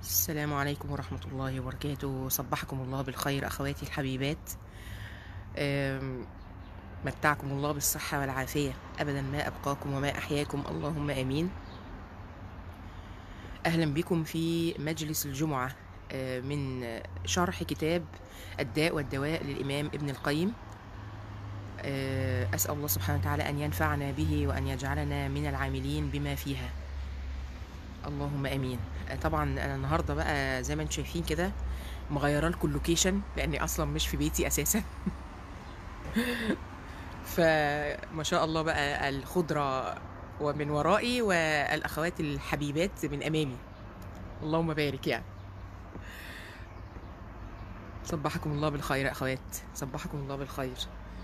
السلام عليكم ورحمة الله وبركاته صبحكم الله بالخير أخواتي الحبيبات أم، متعكم الله بالصحة والعافية أبدا ما أبقاكم وما أحياكم اللهم آمين أهلا بكم في مجلس الجمعة أه، من شرح كتاب الداء والدواء للإمام ابن القيم أه، أسأل الله سبحانه وتعالى أن ينفعنا به وأن يجعلنا من العاملين بما فيها اللهم امين طبعا انا النهارده بقى زي ما انتم شايفين كده مغيره لكم اللوكيشن لاني اصلا مش في بيتي اساسا فما شاء الله بقى الخضره ومن ورائي والاخوات الحبيبات من امامي اللهم بارك يعني صبحكم الله بالخير يا اخوات صبحكم الله بالخير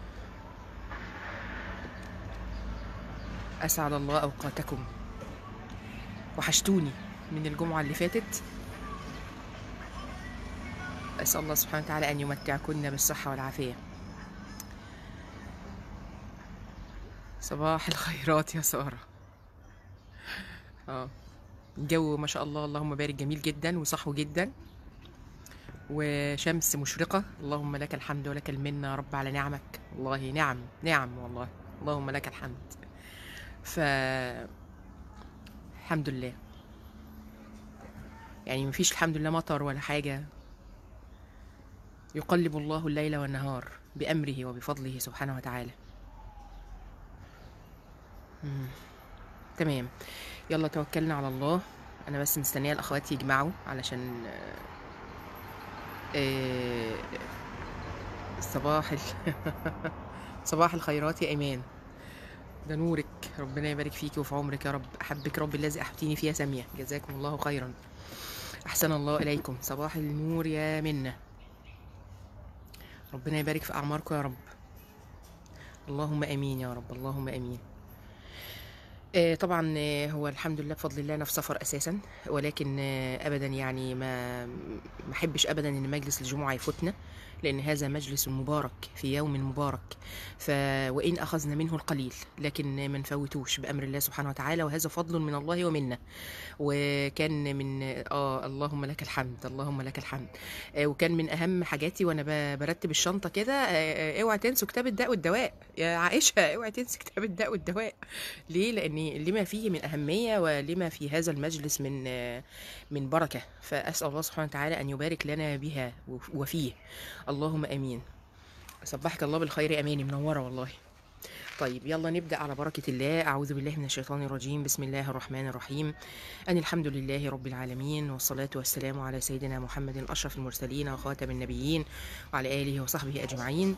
اسعد الله اوقاتكم وحشتوني من الجمعة اللي فاتت أسأل الله سبحانه وتعالى أن يمتعكن بالصحة والعافية صباح الخيرات يا سارة اه الجو ما شاء الله اللهم بارك جميل جدا وصحو جدا وشمس مشرقة اللهم لك الحمد ولك المنة يا رب على نعمك والله نعم نعم والله اللهم لك الحمد ف الحمد لله يعني مفيش الحمد لله مطر ولا حاجة يقلب الله الليل والنهار بأمره وبفضله سبحانه وتعالى مم. تمام يلا توكلنا على الله أنا بس مستنية الأخوات يجمعوا علشان آه، آه، صباح ال... صباح الخيرات يا إيمان ده نورك ربنا يبارك فيكي وفي عمرك يا رب احبك رب الذي احبتيني فيها ساميه جزاكم الله خيرا احسن الله اليكم صباح النور يا منة ربنا يبارك في اعماركم يا رب اللهم امين يا رب اللهم امين آه، طبعا آه، هو الحمد لله بفضل الله انا في سفر اساسا ولكن آه، ابدا يعني ما ما احبش ابدا ان مجلس الجمعه يفوتنا لان هذا مجلس مبارك في يوم مبارك ف وان اخذنا منه القليل لكن ما نفوتوش بامر الله سبحانه وتعالى وهذا فضل من الله ومنا وكان من اه اللهم لك الحمد اللهم لك الحمد آه، وكان من اهم حاجاتي وانا ب- برتب الشنطه كده آه، آه، اوعى تنسوا كتاب الداء والدواء يا عائشه اوعى تنسوا كتاب الداء والدواء ليه لان لما فيه من اهميه ولما في هذا المجلس من آه، من بركه فاسال الله سبحانه وتعالى ان يبارك لنا بها وف- وفيه اللهم امين صبحك الله بالخير اماني منوره والله طيب يلا نبدا على بركه الله اعوذ بالله من الشيطان الرجيم بسم الله الرحمن الرحيم ان الحمد لله رب العالمين والصلاه والسلام على سيدنا محمد اشرف المرسلين وخاتم النبيين وعلى اله وصحبه اجمعين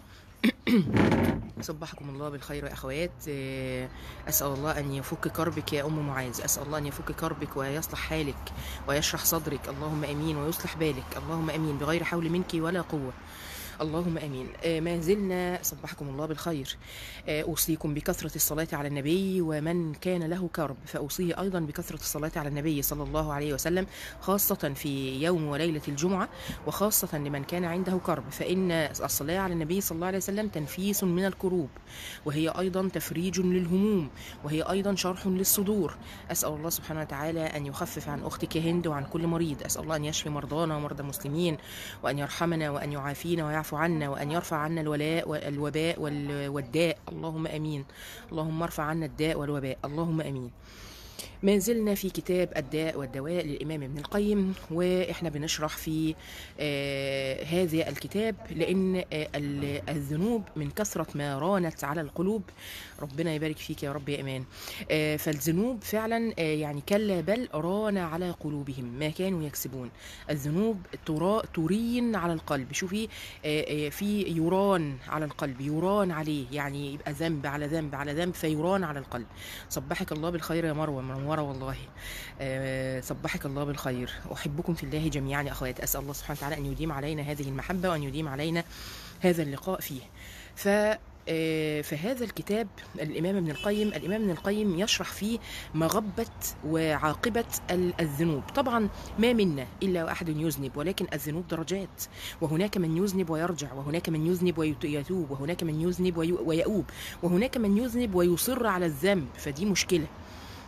صبحكم الله بالخير يا اخوات آه، اسال الله ان يفك كربك يا ام معاذ اسال الله ان يفك كربك ويصلح حالك ويشرح صدرك اللهم امين ويصلح بالك اللهم امين بغير حول منك ولا قوه اللهم امين آه، ما زلنا صبحكم الله بالخير آه، اوصيكم بكثره الصلاه على النبي ومن كان له كرب فاوصيه ايضا بكثره الصلاه على النبي صلى الله عليه وسلم خاصه في يوم وليله الجمعه وخاصه لمن كان عنده كرب فان الصلاه على النبي صلى الله عليه وسلم تنفيس من الكروب وهي ايضا تفريج للهموم وهي ايضا شرح للصدور اسال الله سبحانه وتعالى ان يخفف عن اختك هند وعن كل مريض اسال الله ان يشفي مرضانا ومرضى المسلمين وأن يرحمنا وأن يعافينا ويعفو عنا وأن يرفع عنا الولاء والوباء وال- والداء اللهم أمين اللهم ارفع عنا الداء والوباء اللهم أمين ما زلنا في كتاب الداء والدواء للإمام ابن القيم وإحنا بنشرح في آه هذا الكتاب لأن آه ال- الذنوب من كثرة ما رانت على القلوب ربنا يبارك فيك يا رب يا إيمان آه فالذنوب فعلا آه يعني كلا بل ران على قلوبهم ما كانوا يكسبون الذنوب ترا ترين على القلب شوفي آه، آه، في يران على القلب يران عليه يعني يبقى ذنب على ذنب على ذنب فيران على القلب صبحك الله بالخير يا مروه منوره والله آه، صبحك الله بالخير احبكم في الله جميعا يا اخوات اسال الله سبحانه وتعالى ان يديم علينا هذه المحبه وان يديم علينا هذا اللقاء فيه ف آه، فهذا الكتاب الإمام ابن القيم الإمام ابن القيم يشرح فيه مغبة وعاقبة ال- الذنوب طبعا ما منا إلا أحد يذنب ولكن الذنوب درجات وهناك من يذنب ويرجع وهناك من يذنب ويتوب وهناك من يذنب وي- ويؤوب وهناك من يذنب ويصر على الذنب فدي مشكلة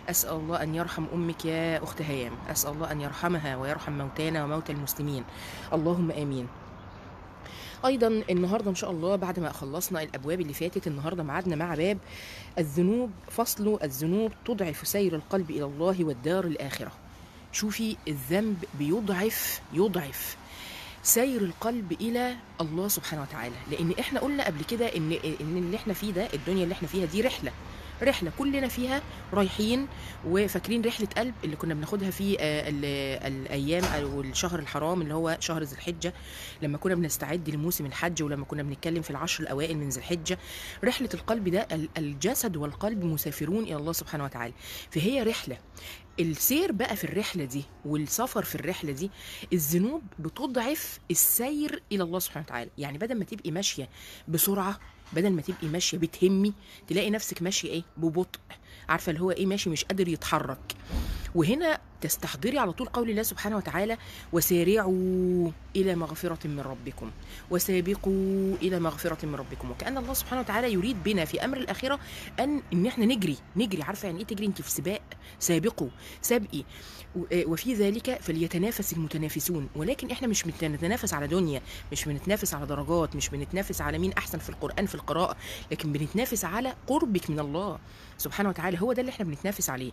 أسأل الله أن يرحم أمك يا أخت هيام أسأل الله أن يرحمها ويرحم موتانا وموتى المسلمين اللهم آمين ايضا النهارده ان شاء الله بعد ما خلصنا الابواب اللي فاتت النهارده معادنا مع باب الذنوب فصل الذنوب تضعف سير القلب الى الله والدار الاخره شوفي الذنب بيضعف يضعف سير القلب الى الله سبحانه وتعالى لان احنا قلنا قبل كده ان ان اللي احنا فيه ده الدنيا اللي احنا فيها دي رحله رحله كلنا فيها رايحين وفاكرين رحله قلب اللي كنا بناخدها في آه، ال- الايام او الشهر الحرام اللي هو شهر ذي الحجه لما كنا بنستعد لموسم الحج ولما كنا بنتكلم في العشر الاوائل من ذي الحجه رحله القلب ده ال- الجسد والقلب مسافرون الى الله سبحانه وتعالى فهي رحله السير بقى في الرحله دي والسفر في الرحله دي الذنوب بتضعف السير الى الله سبحانه وتعالى يعني بدل ما تبقي ماشيه بسرعه بدل ما تبقي ماشيه بتهمي تلاقي نفسك ماشيه ايه ببطء عارفه اللي هو ايه ماشي مش قادر يتحرك وهنا تستحضري على طول قول الله سبحانه وتعالى وسارعوا الى مغفره من ربكم وسابقوا الى مغفره من ربكم وكان الله سبحانه وتعالى يريد بنا في امر الاخره ان ان احنا نجري نجري عارفه يعني ايه تجري انت في سباق سابقوا سابقي و- آه، وفي ذلك فليتنافس المتنافسون ولكن احنا مش بنتنافس على دنيا مش بنتنافس على درجات مش بنتنافس على مين احسن في القران في القراءه لكن بنتنافس على قربك من الله سبحانه وتعالى هو ده اللي احنا بنتنافس عليه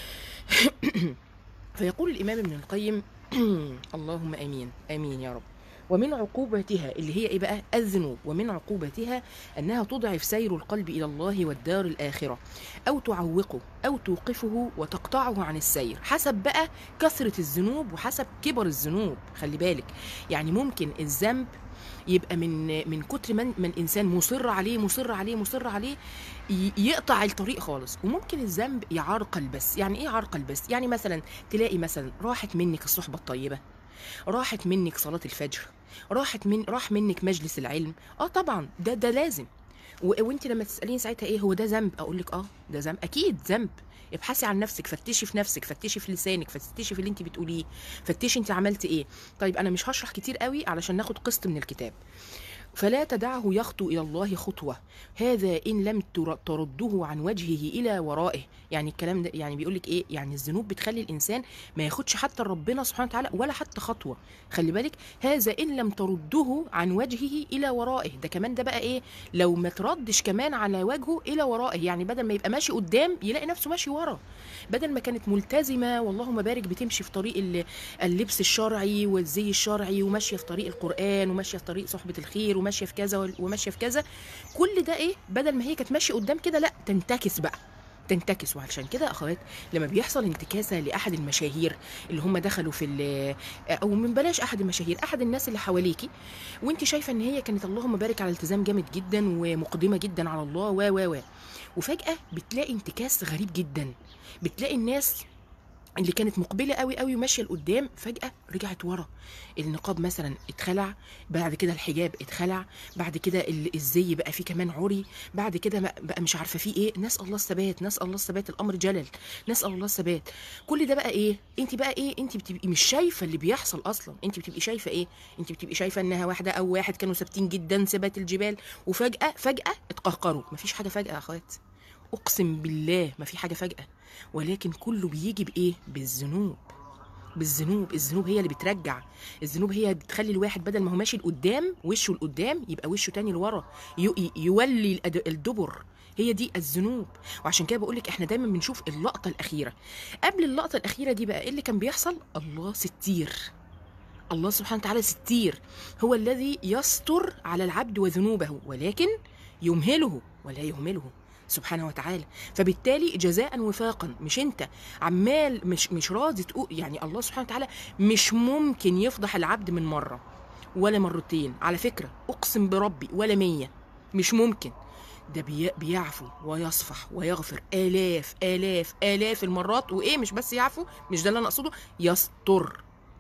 فيقول الامام ابن القيم اللهم امين امين يا رب ومن عقوبتها اللي هي ايه بقى الذنوب ومن عقوبتها انها تضعف سير القلب الى الله والدار الاخره او تعوقه او توقفه وتقطعه عن السير حسب بقى كثره الذنوب وحسب كبر الذنوب خلي بالك يعني ممكن الذنب يبقى من من كتر من من انسان مصر عليه مصر عليه مصر عليه ي- يقطع الطريق خالص وممكن الذنب يعرقل بس يعني ايه يعرقل بس يعني مثلا تلاقي مثلا راحت منك الصحبه الطيبه راحت منك صلاه الفجر راحت من راح منك مجلس العلم اه طبعا ده ده لازم و- وانت لما تساليني ساعتها ايه هو ده ذنب اقول لك اه ده ذنب اكيد ذنب ابحثي عن نفسك فتشي في نفسك فتشي في لسانك فتشي في اللي انت بتقوليه فتشي انت عملت ايه طيب انا مش هشرح كتير قوي علشان ناخد قسط من الكتاب فلا تدعه يخطو الى الله خطوه هذا ان لم تر- ترده عن وجهه الى ورائه يعني الكلام ده يعني بيقول لك ايه يعني الذنوب بتخلي الانسان ما ياخدش حتى ربنا سبحانه وتعالى ولا حتى خطوه خلي بالك هذا ان لم ترده عن وجهه الى ورائه ده كمان ده بقى ايه لو ما تردش كمان على وجهه الى ورائه يعني بدل ما يبقى ماشي قدام يلاقي نفسه ماشي ورا بدل ما كانت ملتزمه واللهم بارك بتمشي في طريق ال- اللبس الشرعي والزي الشرعي وماشيه في طريق القران وماشيه في طريق صحبه الخير وماشيه في كذا وال- وماشيه في كذا كل ده ايه بدل ما هي كانت ماشيه قدام كده لا تنتكس بقى تنتكس وعشان كده يا اخوات لما بيحصل انتكاسه لاحد المشاهير اللي هم دخلوا في ال- او من بلاش احد المشاهير احد الناس اللي حواليكي وانت شايفه ان هي كانت اللهم بارك على التزام جامد جدا ومقدمه جدا على الله و و و وفجاه بتلاقي انتكاس غريب جدا بتلاقي الناس اللي كانت مقبله قوي قوي وماشيه لقدام فجاه رجعت ورا النقاب مثلا اتخلع بعد كده الحجاب اتخلع بعد كده ال- الزي بقى فيه كمان عري بعد كده بقى- بقى مش عارفه فيه ايه نسال الله الثبات نسال الله الثبات الامر جلل نسال الله الثبات كل ده بقى ايه انت بقى ايه انت بتبقي مش شايفه اللي بيحصل اصلا انت بتبقي شايفه ايه انت بتبقي شايفه انها واحده او واحد كانوا ثابتين جدا ثبات الجبال وفجاه فجاه اتقهقروا مفيش حاجه فجاه يا اخوات اقسم بالله ما في حاجه فجاه ولكن كله بيجي بايه بالذنوب بالذنوب الذنوب هي اللي بترجع الذنوب هي بتخلي الواحد بدل ما هو ماشي لقدام وشه لقدام يبقى وشه تاني لورا يو- ي- يولي الأد- الدبر هي دي الذنوب وعشان كده بقول لك احنا دايما بنشوف اللقطه الاخيره قبل اللقطه الاخيره دي بقى ايه اللي كان بيحصل الله ستير الله سبحانه وتعالى ستير هو الذي يستر على العبد وذنوبه ولكن يمهله ولا يهمله سبحانه وتعالى فبالتالي جزاء وفاقا مش انت عمال مش مش راضي تقول يعني الله سبحانه وتعالى مش ممكن يفضح العبد من مره ولا مرتين على فكره اقسم بربي ولا مية مش ممكن ده بي- بيعفو ويصفح ويغفر آلاف آلاف آلاف المرات وإيه مش بس يعفو مش ده اللي أنا أقصده يستر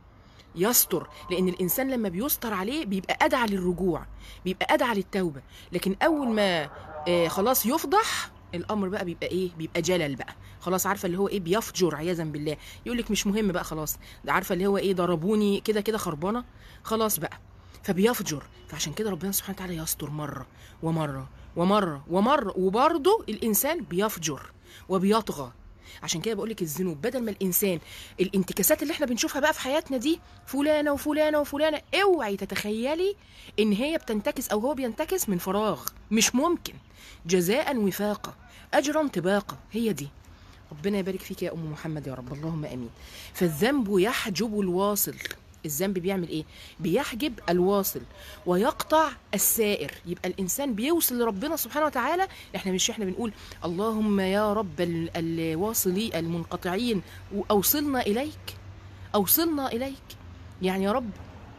يستر لان الانسان لما بيستر عليه بيبقى ادعى للرجوع بيبقى ادعى للتوبه لكن اول ما آه خلاص يفضح الامر بقى بيبقى ايه بيبقى جلل بقى خلاص عارفه اللي هو ايه بيفجر عياذا بالله يقول لك مش مهم بقى خلاص ده عارفه اللي هو ايه ضربوني كده كده خربانه خلاص بقى فبيفجر فعشان كده ربنا سبحانه وتعالى يستر مره ومره ومره ومره وبرضه الانسان بيفجر وبيطغى عشان كده بقول لك الذنوب بدل ما الانسان الانتكاسات اللي احنا بنشوفها بقى في حياتنا دي فلانه وفلانه وفلانه اوعي تتخيلي ان هي بتنتكس او هو بينتكس من فراغ مش ممكن جزاء وفاقا اجرا طباقا هي دي ربنا يبارك فيك يا ام محمد يا رب اللهم امين فالذنب يحجب الواصل الذنب بيعمل ايه بيحجب الواصل ويقطع السائر يبقى الانسان بيوصل لربنا سبحانه وتعالى احنا مش احنا بنقول اللهم يا رب ال- الواصلي المنقطعين اوصلنا اليك اوصلنا اليك يعني يا رب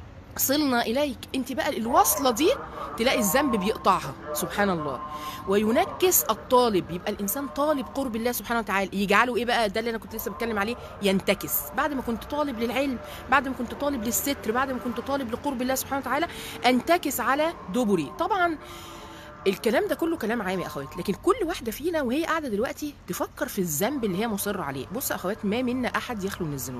صلنا اليك انت بقى الوصله دي تلاقي الذنب بيقطعها سبحان الله وينكس الطالب يبقى الانسان طالب قرب الله سبحانه وتعالى يجعله ايه بقى ده اللي انا كنت لسه بتكلم عليه ينتكس بعد ما كنت طالب للعلم بعد ما كنت طالب للستر بعد ما كنت طالب لقرب الله سبحانه وتعالى انتكس على دبري طبعا الكلام ده كله كلام عام يا اخوات لكن كل واحده فينا وهي قاعده دلوقتي تفكر في الذنب اللي هي مصره عليه بص يا اخوات ما منا احد يخلو من الذنوب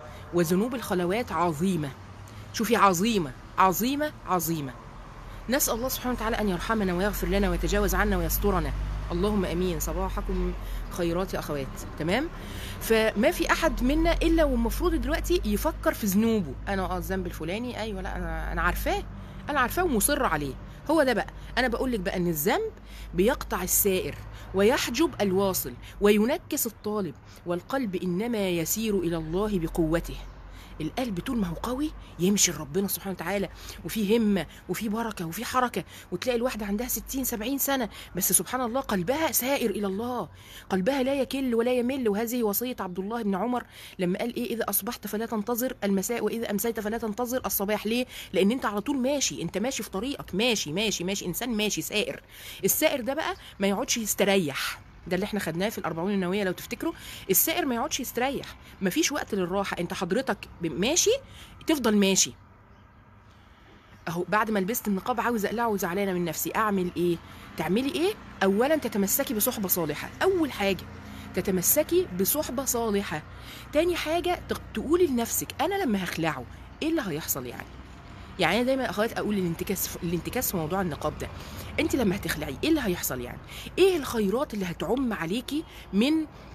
وذنوب الخلوات عظيمه شوفي عظيمه عظيمه عظيمه نسال الله سبحانه وتعالى ان يرحمنا ويغفر لنا ويتجاوز عنا ويسترنا اللهم امين صباحكم خيرات يا اخوات تمام فما في احد منا الا والمفروض دلوقتي يفكر في ذنوبه انا اه الذنب الفلاني ايوه لا انا انا عارفاه انا عارفاه ومصر عليه هو ده بقى انا بقول لك بقى ان الذنب بيقطع السائر ويحجب الواصل وينكس الطالب والقلب انما يسير الى الله بقوته القلب طول ما هو قوي يمشي لربنا سبحانه وتعالى وفي همه وفي بركه وفي حركه وتلاقي الواحده عندها 60 70 سنه بس سبحان الله قلبها سائر الى الله قلبها لا يكل ولا يمل وهذه وصيه عبد الله بن عمر لما قال ايه اذا اصبحت فلا تنتظر المساء واذا امسيت فلا تنتظر الصباح ليه لان انت على طول ماشي انت ماشي في طريقك ماشي ماشي ماشي انسان ماشي سائر السائر ده بقى ما يقعدش يستريح ده اللي احنا خدناه في الأربعون النووية لو تفتكروا السائر ما يقعدش يستريح مفيش وقت للراحة انت حضرتك ماشي تفضل ماشي اهو بعد ما لبست النقاب عاوزه اقلعه وزعلانه من نفسي اعمل ايه تعملي ايه اولا تتمسكي بصحبه صالحه اول حاجه تتمسكي بصحبه صالحه تاني حاجه تق- تقولي لنفسك انا لما هخلعه ايه اللي هيحصل يعني يعني انا دايما اخوات اقول الانتكاس الانتكاس في موضوع النقاب ده انت لما هتخلعي ايه اللي هيحصل يعني ايه الخيرات اللي هتعم عليكي من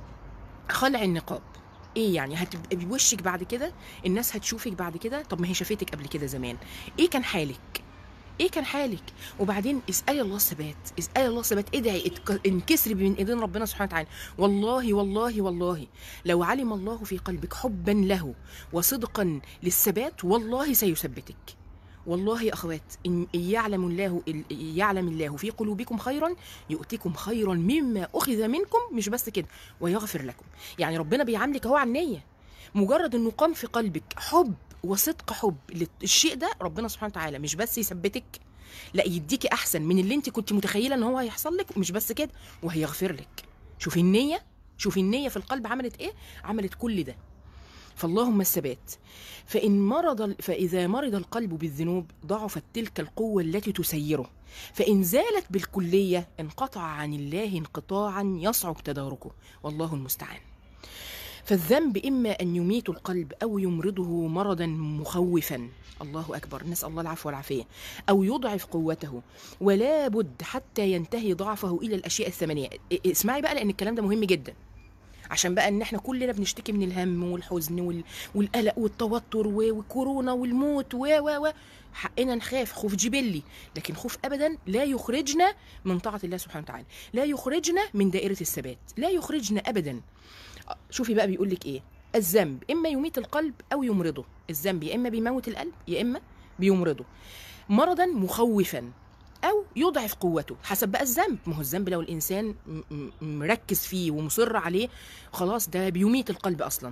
خلع النقاب ايه يعني هتبقى بوشك بعد كده الناس هتشوفك بعد كده طب ما هي شافتك قبل كده زمان ايه كان حالك ايه كان حالك وبعدين اسالي الله الثبات اسالي الله الثبات ادعي اتك- انكسري بين ايدين ربنا سبحانه وتعالى والله والله والله لو علم الله في قلبك حبا له وصدقا للثبات والله سيثبتك والله يا اخوات ان يعلم الله يعلم الله في قلوبكم خيرا يؤتكم خيرا مما اخذ منكم مش بس كده ويغفر لكم يعني ربنا بيعاملك اهو على النيه مجرد انه قام في قلبك حب وصدق حب للشيء ده ربنا سبحانه وتعالى مش بس يثبتك لا يديكي احسن من اللي انت كنت متخيله ان هو هيحصل لك ومش بس كده وهيغفر لك شوفي النيه شوفي النيه في القلب عملت ايه عملت كل ده فاللهم الثبات فإن مرض فإذا مرض القلب بالذنوب ضعفت تلك القوة التي تسيره فإن زالت بالكلية انقطع عن الله انقطاعا يصعب تداركه والله المستعان فالذنب إما أن يميت القلب أو يمرضه مرضا مخوفا الله أكبر نسأل الله العفو والعافية أو يضعف قوته ولا بد حتى ينتهي ضعفه إلى الأشياء الثمانية إ- اسمعي بقى لأن الكلام ده مهم جدا عشان بقى ان احنا كلنا بنشتكي من الهم والحزن وال... والقلق والتوتر و... والكورونا والموت و و و حقنا نخاف خوف جبلي لكن خوف ابدا لا يخرجنا من طاعه الله سبحانه وتعالى لا يخرجنا من دائره الثبات لا يخرجنا ابدا شوفي بقى بيقول لك ايه الذنب اما يميت القلب او يمرضه الذنب يا اما بيموت القلب يا اما بيمرضه مرضا مخوفا او يضعف قوته حسب بقى الذنب ما هو الذنب لو الانسان م- م- مركز فيه ومصر عليه خلاص ده بيميت القلب اصلا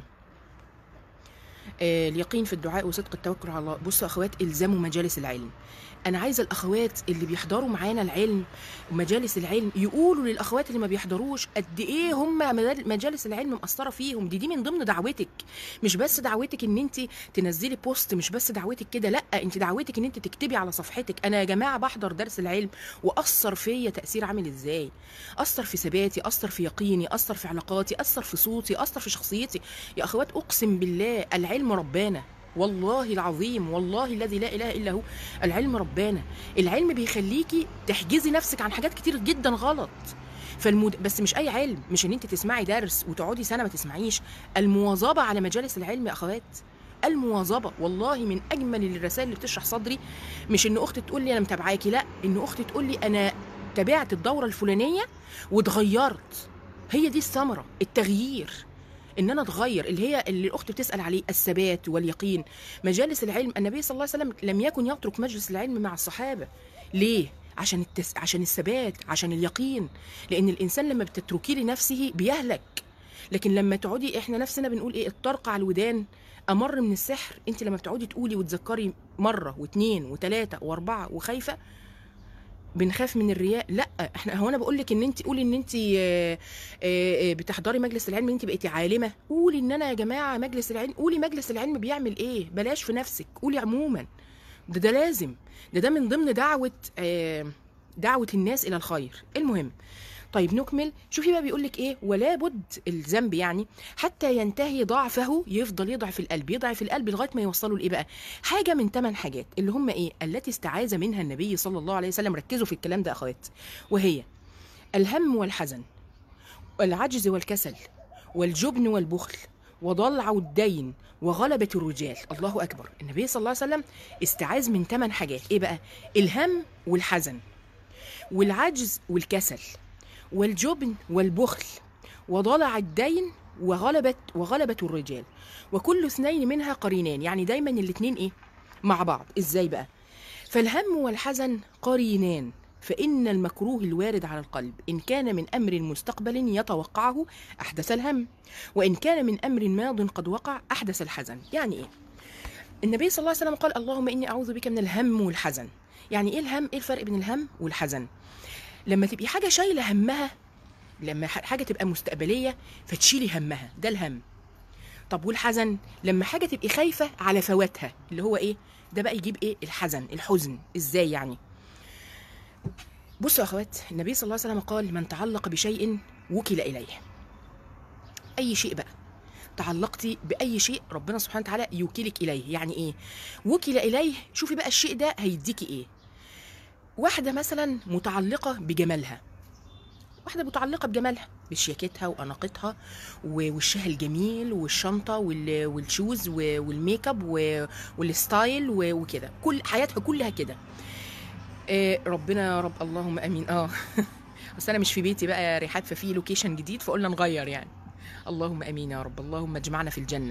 آه، اليقين في الدعاء وصدق التوكل على الله بصوا يا اخوات الزموا مجالس العلم انا عايزه الاخوات اللي بيحضروا معانا العلم ومجالس العلم يقولوا للاخوات اللي ما بيحضروش قد ايه هم مدال- مجالس العلم مأثره فيهم دي دي من ضمن دعوتك مش بس دعوتك ان انت تنزلي بوست مش بس دعوتك كده لا انت دعوتك ان انت تكتبي على صفحتك انا يا جماعه بحضر درس العلم واثر فيا تاثير عامل ازاي اثر في ثباتي اثر في يقيني اثر في علاقاتي اثر في صوتي اثر في شخصيتي يا اخوات اقسم بالله العلم ربانا والله العظيم والله الذي لا اله الا هو العلم ربانا العلم بيخليكي تحجزي نفسك عن حاجات كتير جدا غلط فالمد... بس مش اي علم مش ان انت تسمعي درس وتقعدي سنه ما تسمعيش المواظبه على مجالس العلم يا اخوات المواظبه والله من اجمل الرسائل اللي بتشرح صدري مش ان اختي تقول لي انا متابعاكي لا ان اختي تقول لي انا تابعت الدوره الفلانيه واتغيرت هي دي الثمره التغيير ان انا اتغير اللي هي اللي الاخت بتسال عليه الثبات واليقين مجالس العلم النبي صلى الله عليه وسلم لم يكن يترك مجلس العلم مع الصحابه ليه عشان التس... عشان الثبات عشان اليقين لان الانسان لما بتتركيه لنفسه بيهلك لكن لما تقعدي احنا نفسنا بنقول ايه الطرق على الودان امر من السحر انت لما بتقعدي تقولي وتذكري مره واثنين وثلاثه واربعه وخايفه بنخاف من الرياء لا احنا هو انا بقول لك ان انت قولي ان انت آه، آه، آه، بتحضري مجلس العلم ان انت بقيتي عالمه قولي ان انا يا جماعه مجلس العلم قولي مجلس العلم بيعمل ايه بلاش في نفسك قولي عموما ده ده لازم ده ده من ضمن دعوه آه، دعوه الناس الى الخير المهم طيب نكمل شوفي بقى بيقول لك ايه ولا بد الذنب يعني حتى ينتهي ضعفه يفضل يضعف القلب يضعف القلب لغايه ما يوصله لايه بقى حاجه من ثمان حاجات اللي هم ايه التي استعاذ منها النبي صلى الله عليه وسلم ركزوا في الكلام ده اخوات وهي الهم والحزن والعجز والكسل والجبن والبخل وضلع الدين وغلبة الرجال الله أكبر النبي صلى الله عليه وسلم استعاذ من ثمان حاجات إيه بقى الهم والحزن والعجز والكسل والجبن والبخل وضلع الدين وغلبة وغلبة الرجال وكل اثنين منها قرينان يعني دايما الاثنين ايه مع بعض ازاي بقى فالهم والحزن قرينان فإن المكروه الوارد على القلب إن كان من أمر مستقبل يتوقعه أحدث الهم وإن كان من أمر ماض قد وقع أحدث الحزن يعني إيه؟ النبي صلى الله عليه وسلم قال اللهم إني أعوذ بك من الهم والحزن يعني إيه الهم؟ إيه الفرق بين الهم والحزن؟ لما تبقي حاجة شايلة همها لما ح- حاجة تبقى مستقبلية فتشيلي همها ده الهم طب والحزن لما حاجة تبقي خايفة على فواتها اللي هو ايه ده بقى يجيب ايه الحزن الحزن ازاي يعني بصوا يا اخوات النبي صلى الله عليه وسلم قال من تعلق بشيء وكل اليه اي شيء بقى تعلقتي باي شيء ربنا سبحانه وتعالى يوكلك اليه يعني ايه وكل اليه شوفي بقى الشيء ده هيديكي ايه واحدة مثلا متعلقة بجمالها واحدة متعلقة بجمالها بشياكتها وأناقتها ووشها الجميل والشنطة وال- والشوز و- والميك اب و- والستايل و- وكده كل حياتها كلها كده آه، ربنا يا رب اللهم امين اه بس انا مش في بيتي بقى يا ريحات ففي لوكيشن جديد فقلنا نغير يعني اللهم امين يا رب اللهم اجمعنا في الجنه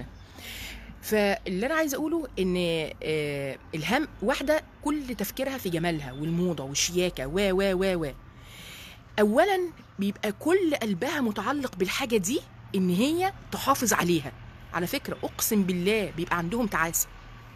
فاللي انا عايزه اقوله ان آه، الهم واحده كل تفكيرها في جمالها والموضه والشياكه و و و و اولا بيبقى كل قلبها متعلق بالحاجه دي ان هي تحافظ عليها على فكره اقسم بالله بيبقى عندهم تعاسه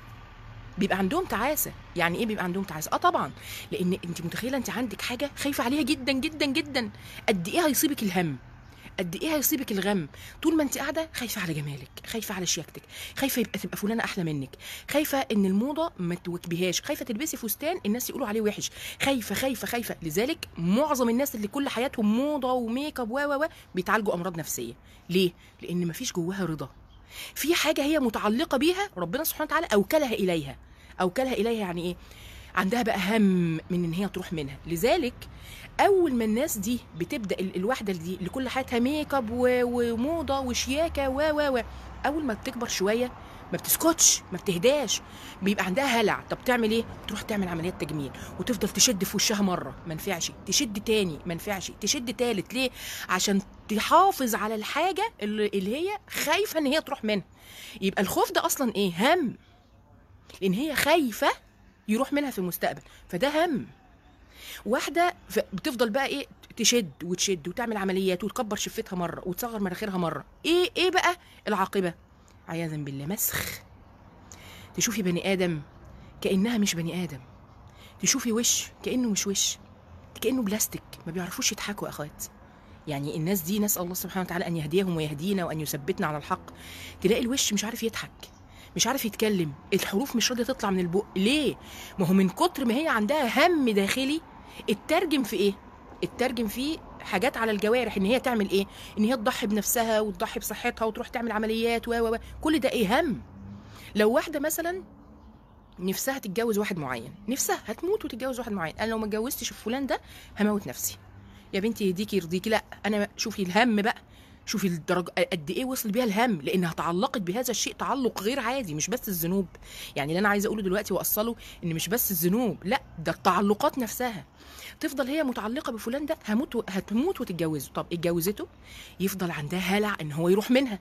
بيبقى عندهم تعاسه يعني ايه بيبقى عندهم تعاسه اه طبعا لان انت متخيله انت عندك حاجه خايفه عليها جدا جدا جدا قد ايه هيصيبك الهم قد ايه هيصيبك الغم طول ما انت قاعده خايفه على جمالك خايفه على شياكتك خايفه يبقى تبقى فلانه احلى منك خايفه ان الموضه ما تواكبيهاش خايفه تلبسي فستان الناس يقولوا عليه وحش خايفه خايفه خايفه لذلك معظم الناس اللي كل حياتهم موضه وميك اب و و و بيتعالجوا امراض نفسيه ليه لان مفيش جواها رضا في حاجه هي متعلقه بيها ربنا سبحانه وتعالى اوكلها اليها اوكلها اليها يعني ايه عندها بقى هم من ان هي تروح منها لذلك اول ما الناس دي بتبدا ال- الواحده دي اللي كل حياتها ميك اب و- وموضه وشياكه و و و اول ما بتكبر شويه ما بتسكتش ما بتهداش بيبقى عندها هلع طب تعمل ايه تروح تعمل عمليات تجميل وتفضل تشد في وشها مره ما نفعش تشد تاني ما نفعش تشد تالت ليه عشان تحافظ على الحاجه اللي, اللي هي خايفه ان هي تروح منها يبقى الخوف ده اصلا ايه هم لان هي خايفه يروح منها في المستقبل فده هم واحده ف- بتفضل بقى ايه تشد وتشد وتعمل عمليات وتكبر شفتها مره وتصغر مناخيرها مره ايه ايه بقى العاقبه عياذا بالله مسخ تشوفي بني ادم كانها مش بني ادم تشوفي وش كانه مش وش كانه بلاستيك ما بيعرفوش يضحكوا يا اخوات يعني الناس دي نسال الله سبحانه وتعالى ان يهديهم ويهدينا وان يثبتنا على الحق تلاقي الوش مش عارف يضحك مش عارف يتكلم الحروف مش راضيه تطلع من البق ليه ما هو من كتر ما هي عندها هم داخلي اترجم في ايه اترجم في حاجات على الجوارح ان هي تعمل ايه ان هي تضحي بنفسها وتضحي بصحتها وتروح تعمل عمليات و و و كل ده ايه هم لو واحده مثلا نفسها تتجوز واحد معين نفسها هتموت وتتجوز واحد معين انا لو ما اتجوزتش فلان ده هموت نفسي يا بنتي يهديكي يرضيكي لا انا شوفي الهم بقى شوفي الدرجة قد ايه وصل بيها الهم لانها تعلقت بهذا الشيء تعلق غير عادي مش بس الذنوب يعني اللي انا عايزه اقوله دلوقتي واصله ان مش بس الذنوب لا ده التعلقات نفسها تفضل هي متعلقه بفلان ده هموت و- هتموت وتتجوزه طب اتجوزته يفضل عندها هلع ان هو يروح منها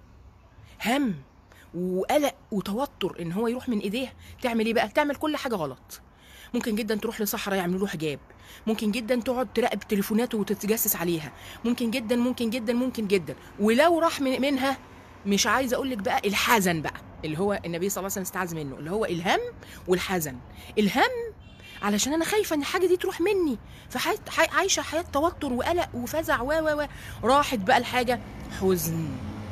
هم وقلق وتوتر ان هو يروح من ايديها تعمل ايه بقى تعمل كل حاجه غلط ممكن جدا تروح لصحراء يعملوا له حجاب ممكن جدا تقعد تراقب تليفوناته وتتجسس عليها ممكن جدا ممكن جدا ممكن جدا ولو راح من- منها مش عايزه اقول لك بقى الحزن بقى اللي هو النبي صلى الله عليه وسلم استعاذ منه اللي هو الهم والحزن الهم علشان انا خايفه ان الحاجه دي تروح مني فعايشه حياه توتر وقلق وفزع و و و راحت بقى الحاجه حزن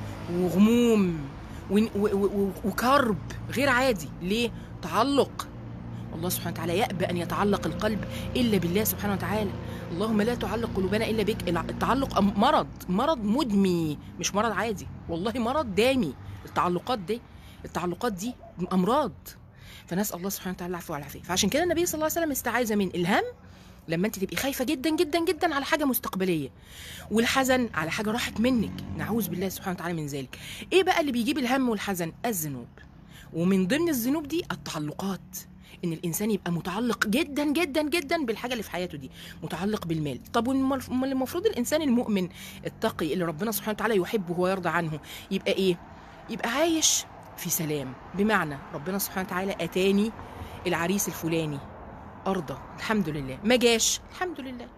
وغموم ون- و- و- و- وكرب غير عادي ليه تعلق الله سبحانه وتعالى يأبى أن يتعلق القلب إلا بالله سبحانه وتعالى اللهم لا تعلق قلوبنا إلا بك الع- التعلق أم- مرض مرض مدمي مش مرض عادي والله مرض دامي التعلقات دي التعلقات دي أمراض فنسأل الله سبحانه وتعالى العفو والعافية فعشان كده النبي صلى الله عليه وسلم استعاذ من الهم لما انت تبقي خايفه جدا جدا جدا على حاجه مستقبليه والحزن على حاجه راحت منك نعوذ بالله سبحانه وتعالى من ذلك ايه بقى اللي بيجيب الهم والحزن الذنوب ومن ضمن الذنوب دي التعلقات ان الانسان يبقى متعلق جدا جدا جدا بالحاجه اللي في حياته دي متعلق بالمال طب والمف- امال المفروض الانسان المؤمن التقي اللي ربنا سبحانه وتعالى يحبه ويرضى عنه يبقى ايه يبقى عايش في سلام بمعنى ربنا سبحانه وتعالى اتاني العريس الفلاني ارضى الحمد لله ما جاش الحمد لله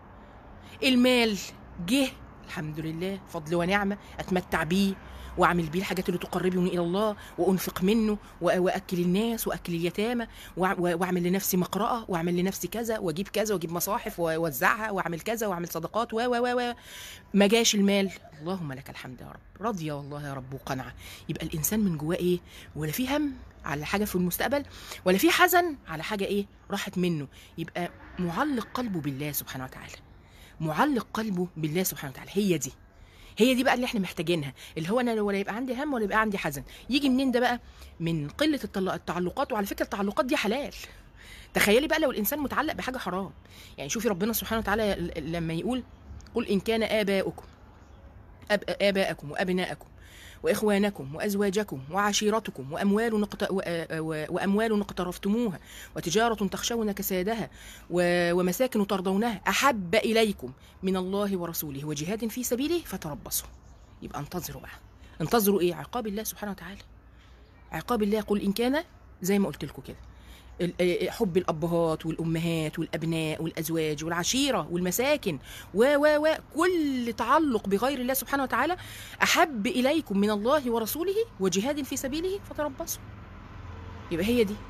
المال جه الحمد لله فضل ونعمه اتمتع بيه واعمل بيه الحاجات اللي تقربني الى الله وانفق منه وأ- واكل الناس واكل اليتامى وأع- واعمل لنفسي مقرأة واعمل لنفسي كذا واجيب كذا واجيب مصاحف واوزعها واعمل كذا واعمل صدقات و و و و ما جاش المال اللهم لك الحمد يا رب راضيه والله يا رب وقنعه يبقى الانسان من جواه ايه ولا في هم على حاجه في المستقبل ولا في حزن على حاجه ايه راحت منه يبقى معلق قلبه بالله سبحانه وتعالى معلق قلبه بالله سبحانه وتعالى هي دي هي دي بقى اللي احنا محتاجينها اللي هو انا ولا يبقى عندي هم ولا يبقى عندي حزن يجي منين ده بقى من قله التل- التعلقات وعلى فكره التعلقات دي حلال تخيلي بقى لو الانسان متعلق بحاجه حرام يعني شوفي ربنا سبحانه وتعالى ل- لما يقول قل ان كان اباؤكم أب... اباءكم وابناءكم واخوانكم وازواجكم وعشيرتكم واموال نقت... و... و... واموال اقترفتموها وتجاره تخشون كسادها و... ومساكن ترضونها احب اليكم من الله ورسوله وجهاد في سبيله فتربصوا يبقى انتظروا بقى انتظروا ايه عقاب الله سبحانه وتعالى عقاب الله قل ان كان زي ما قلت لكم كده ال- آه، حب الابهات والامهات والابناء والازواج والعشيره والمساكن و و و كل تعلق بغير الله سبحانه وتعالى احب اليكم من الله ورسوله وجهاد في سبيله فتربصوا يبقى هي دي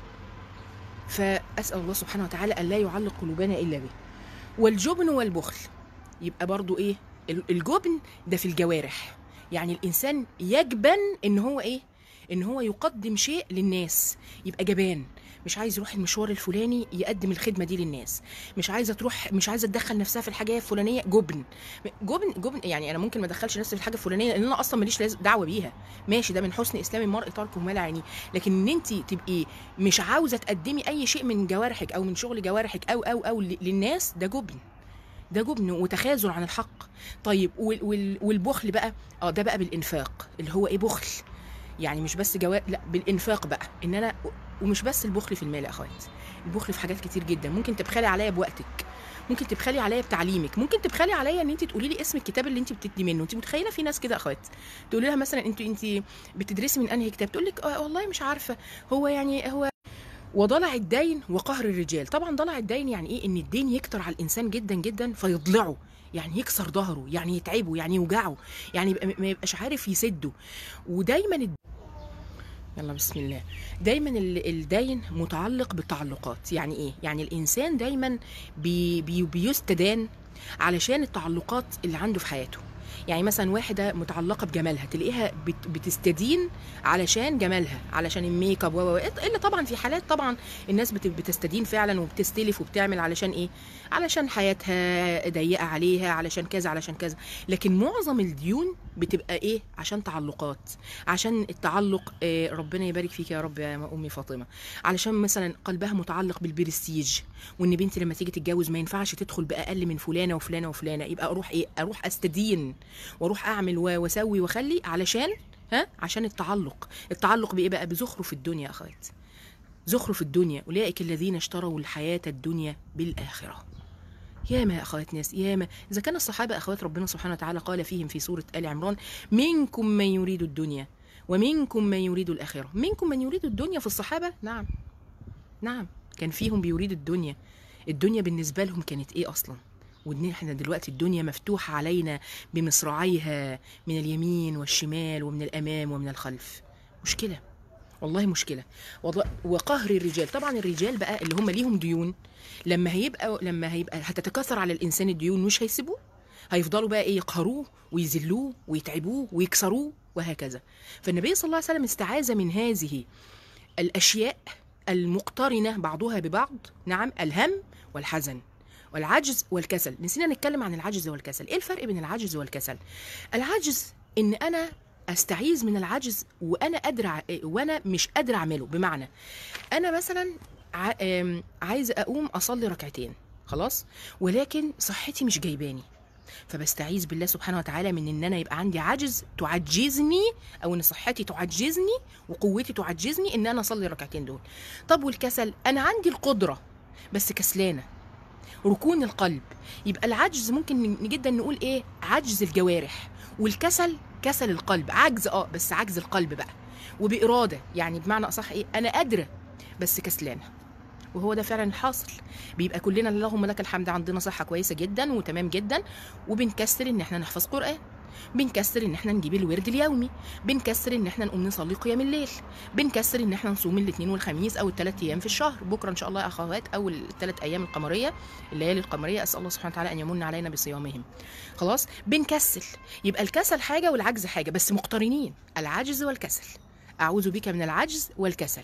فاسال الله سبحانه وتعالى ان لا يعلق قلوبنا الا به والجبن والبخل يبقى برضو ايه ال- الجبن ده في الجوارح يعني الانسان يجبن ان هو ايه ان هو يقدم شيء للناس يبقى جبان مش عايز يروح المشوار الفلاني يقدم الخدمه دي للناس مش عايزه تروح مش عايزه تدخل نفسها في الحاجه الفلانيه جبن جبن جبن يعني انا ممكن ما ادخلش نفسي في الحاجه الفلانيه لان انا اصلا ماليش لاز- دعوه بيها ماشي ده من حسن اسلام المرء تركه ما لا يعنيه لكن ان انت تبقي مش عاوزه تقدمي اي شيء من جوارحك او من شغل جوارحك او او او ل- للناس ده جبن ده جبن وتخاذل عن الحق طيب وال وال والبخل بقى اه ده بقى بالانفاق اللي هو ايه بخل يعني مش بس جوا لا بالانفاق بقى ان انا ومش بس البخل في المال يا اخوات البخل في حاجات كتير جدا ممكن تبخلي عليا بوقتك ممكن تبخلي عليا بتعليمك ممكن تبخلي عليا ان انت تقولي لي اسم الكتاب اللي انت بتدي منه انت متخيله في ناس كده يا اخوات تقولي لها مثلا انت انت بتدرسي من انهي كتاب تقول لك آه والله مش عارفه هو يعني هو وضلع الدين وقهر الرجال طبعا ضلع الدين يعني ايه ان الدين يكتر على الانسان جدا جدا فيضلعه يعني يكسر ظهره يعني يتعبه يعني يوجعه يعني يبقى ما يبقاش عارف يسده ودايما الد... يلا بسم الله دايما ال- الدين متعلق بالتعلقات يعني ايه يعني الانسان دايما بي بي بيستدان علشان التعلقات اللي عنده في حياته يعني مثلا واحده متعلقه بجمالها تلاقيها بت- بتستدين علشان جمالها علشان الميك اب و و- و- الا طبعا في حالات طبعا الناس بت- بتستدين فعلا وبتستلف وبتعمل علشان ايه علشان حياتها ضيقه عليها علشان كذا علشان كذا لكن معظم الديون بتبقى ايه عشان تعلقات عشان التعلق آه، ربنا يبارك فيك يا رب يا امي فاطمه علشان مثلا قلبها متعلق بالبرستيج وان بنتي لما تيجي تتجوز ما ينفعش تدخل باقل من فلانه وفلانه وفلانه يبقى اروح ايه اروح استدين واروح اعمل و- واسوي واخلي علشان ها عشان التعلق التعلق بايه بقى بزخرف الدنيا يا اخوات زخرف الدنيا اولئك الذين اشتروا الحياه الدنيا بالاخره ياما يا اخوات ناس ياما اذا كان الصحابه اخوات ربنا سبحانه وتعالى قال فيهم في سوره ال عمران منكم من يريد الدنيا ومنكم من يريد الاخره منكم من يريد الدنيا في الصحابه نعم نعم كان فيهم بيريد الدنيا الدنيا بالنسبه لهم كانت ايه اصلا وان احنا دلوقتي الدنيا مفتوحه علينا بمصراعيها من اليمين والشمال ومن الامام ومن الخلف مشكله والله مشكله والله وقهر الرجال طبعا الرجال بقى اللي هم ليهم ديون لما هيبقى لما هيبقى هتتكاثر على الانسان الديون مش هيسيبوه هيفضلوا بقى ايه يقهروه ويذلوه ويتعبوه ويكسروه وهكذا فالنبي صلى الله عليه وسلم استعاذ من هذه الاشياء المقترنه بعضها ببعض نعم الهم والحزن والعجز والكسل نسينا نتكلم عن العجز والكسل ايه الفرق بين العجز والكسل العجز ان انا استعيذ من العجز وانا قادره ع- وانا مش قادره اعمله بمعنى انا مثلا ع- آم، عايزه اقوم اصلي ركعتين خلاص ولكن صحتي مش جايباني فبستعيذ بالله سبحانه وتعالى من ان انا يبقى عندي عجز تعجزني او ان صحتي تعجزني وقوتي تعجزني ان انا اصلي الركعتين دول طب والكسل انا عندي القدره بس كسلانه ركون القلب يبقى العجز ممكن ن- جدا نقول ايه عجز الجوارح والكسل كسل القلب عجز اه بس عجز القلب بقى وبإرادة يعني بمعنى أصح إيه أنا قادرة بس كسلانة وهو ده فعلا الحاصل بيبقى كلنا اللهم لك الحمد عندنا صحة كويسة جدا وتمام جدا وبنكسل إن احنا نحفظ قرآن بنكسر ان احنا نجيب الورد اليومي بنكسر ان احنا نقوم نصلي قيام الليل بنكسر ان احنا نصوم الاثنين والخميس او الثلاث ايام في الشهر بكره ان شاء الله يا اخوات او الثلاث ايام القمريه الليالي القمريه اسال الله سبحانه وتعالى ان يمن علينا بصيامهم خلاص بنكسل يبقى الكسل حاجه والعجز حاجه بس مقترنين العجز والكسل اعوذ بك من العجز والكسل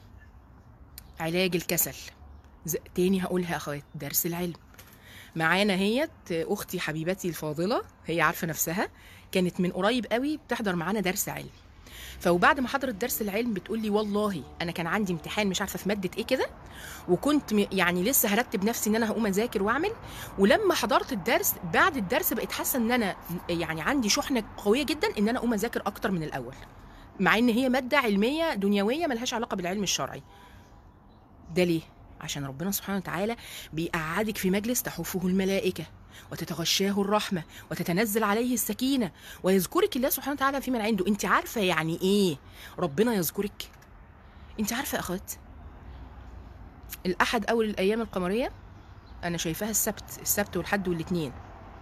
علاج الكسل ز- تاني هقولها يا اخوات درس العلم معانا هي اختي حبيبتي الفاضله هي عارفه نفسها كانت من قريب قوي بتحضر معانا درس علم فوبعد ما حضرت درس العلم بتقول لي والله انا كان عندي امتحان مش عارفه في ماده ايه كده وكنت م- يعني لسه هرتب نفسي ان انا هقوم اذاكر واعمل ولما حضرت الدرس بعد الدرس بقيت حاسه ان انا يعني عندي شحنه قويه جدا ان انا اقوم اذاكر اكتر من الاول مع ان هي ماده علميه دنيويه ملهاش علاقه بالعلم الشرعي ده ليه عشان ربنا سبحانه وتعالى بيقعدك في مجلس تحفه الملائكه وتتغشاه الرحمه وتتنزل عليه السكينه ويذكرك الله سبحانه وتعالى في من عنده انت عارفه يعني ايه ربنا يذكرك انت عارفه يا اخوات الاحد اول الايام القمريه انا شايفاها السبت السبت والحد والاثنين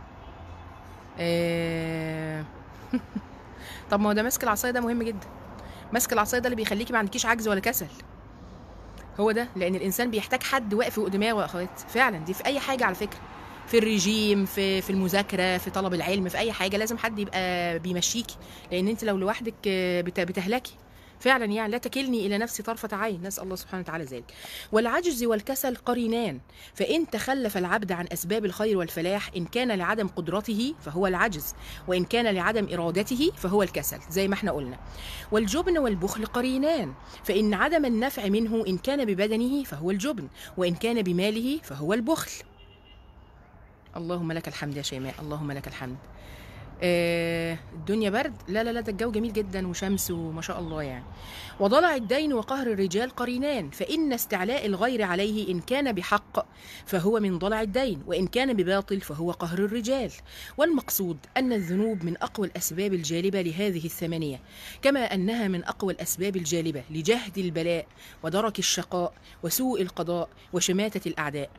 آه... طب ما هو ده ماسك العصايه ده مهم جدا ماسك العصايه ده اللي بيخليكي ما عندكيش عجز ولا كسل هو ده لان الانسان بيحتاج حد واقف فوق دماغه يا اخوات فعلا دي في اي حاجه على فكره في الرجيم في في المذاكره في طلب العلم في اي حاجه لازم حد يبقى بيمشيكي لان انت لو لوحدك آه، بت- بتهلكي فعلا يعني لا تكلني الى نفسي طرفه عين نسال الله سبحانه وتعالى ذلك والعجز والكسل قرينان فان تخلف العبد عن اسباب الخير والفلاح ان كان لعدم قدرته فهو العجز وان كان لعدم ارادته فهو الكسل زي ما احنا قلنا والجبن والبخل قرينان فإن عدم النفع منه إن كان ببدنه فهو الجبن وإن كان بماله فهو البخل اللهم لك الحمد يا شيماء اللهم لك الحمد آه الدنيا برد لا لا لا ده الجو جميل جدا وشمس وما شاء الله يعني وضلع الدين وقهر الرجال قرينان فإن استعلاء الغير عليه إن كان بحق فهو من ضلع الدين وإن كان بباطل فهو قهر الرجال والمقصود أن الذنوب من أقوى الأسباب الجالبة لهذه الثمانية كما أنها من أقوى الأسباب الجالبة لجهد البلاء ودرك الشقاء وسوء القضاء وشماتة الأعداء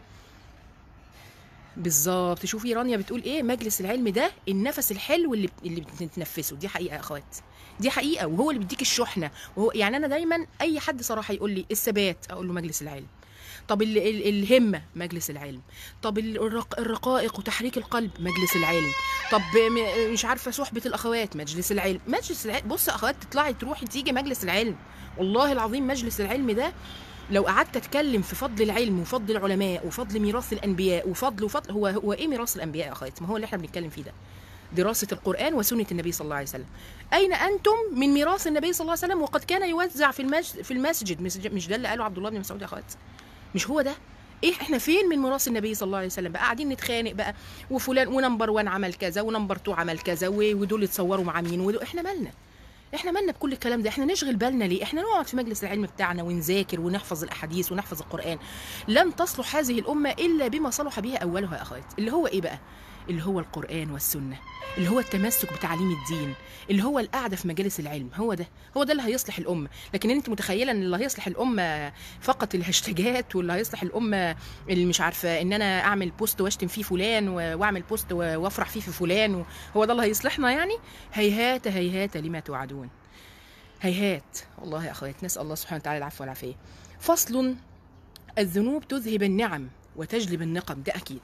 بالظبط شوفي رانيا بتقول ايه مجلس العلم ده النفس الحلو اللي اللي بتتنفسه دي حقيقه يا اخوات دي حقيقه وهو اللي بيديك الشحنه وهو يعني انا دايما اي حد صراحه يقول لي الثبات اقول له مجلس العلم طب ال ال الهمه مجلس العلم طب ال- الرق الرقائق وتحريك القلب مجلس العلم طب م- مش عارفه صحبه الاخوات مجلس العلم مجلس العلم بص يا اخوات تطلعي تروحي تيجي مجلس العلم والله العظيم مجلس العلم ده لو قعدت اتكلم في فضل العلم وفضل العلماء وفضل ميراث الانبياء وفضل وفضل هو هو ايه ميراث الانبياء يا اخوات ما هو اللي احنا بنتكلم فيه ده دراسة القرآن وسنة النبي صلى الله عليه وسلم أين أنتم من ميراث النبي صلى الله عليه وسلم وقد كان يوزع في المسجد في المسجد مش- مش ده اللي قاله عبد الله بن مسعود يا أخوات مش هو ده ايه احنا فين من ميراث النبي صلى الله عليه وسلم بقى قاعدين نتخانق بقى وفلان ونمبر 1 عمل كذا ونمبر 2 عمل كذا و- ودول اتصوروا مع مين ودول احنا مالنا احنا مالنا بكل الكلام ده احنا نشغل بالنا ليه احنا نقعد في مجلس العلم بتاعنا ونذاكر ونحفظ الاحاديث ونحفظ القران لن تصلح هذه الامه الا بما صلح بها اولها يا اخوات اللي هو ايه بقى اللي هو القران والسنه اللي هو التمسك بتعليم الدين اللي هو القعده في مجالس العلم هو ده هو ده اللي هيصلح الامه لكن انت متخيله ان اللي هيصلح الامه فقط الهاشتاجات واللي هيصلح الامه اللي مش عارفه ان انا اعمل بوست واشتم فيه فلان و- واعمل بوست و- وافرح فيه في فلان هو ده اللي هيصلحنا يعني هيهات هيهات لما توعدون هيهات والله يا اخوات نسال الله سبحانه وتعالى العفو والعافيه فصل الذنوب تذهب النعم وتجلب النقم ده اكيد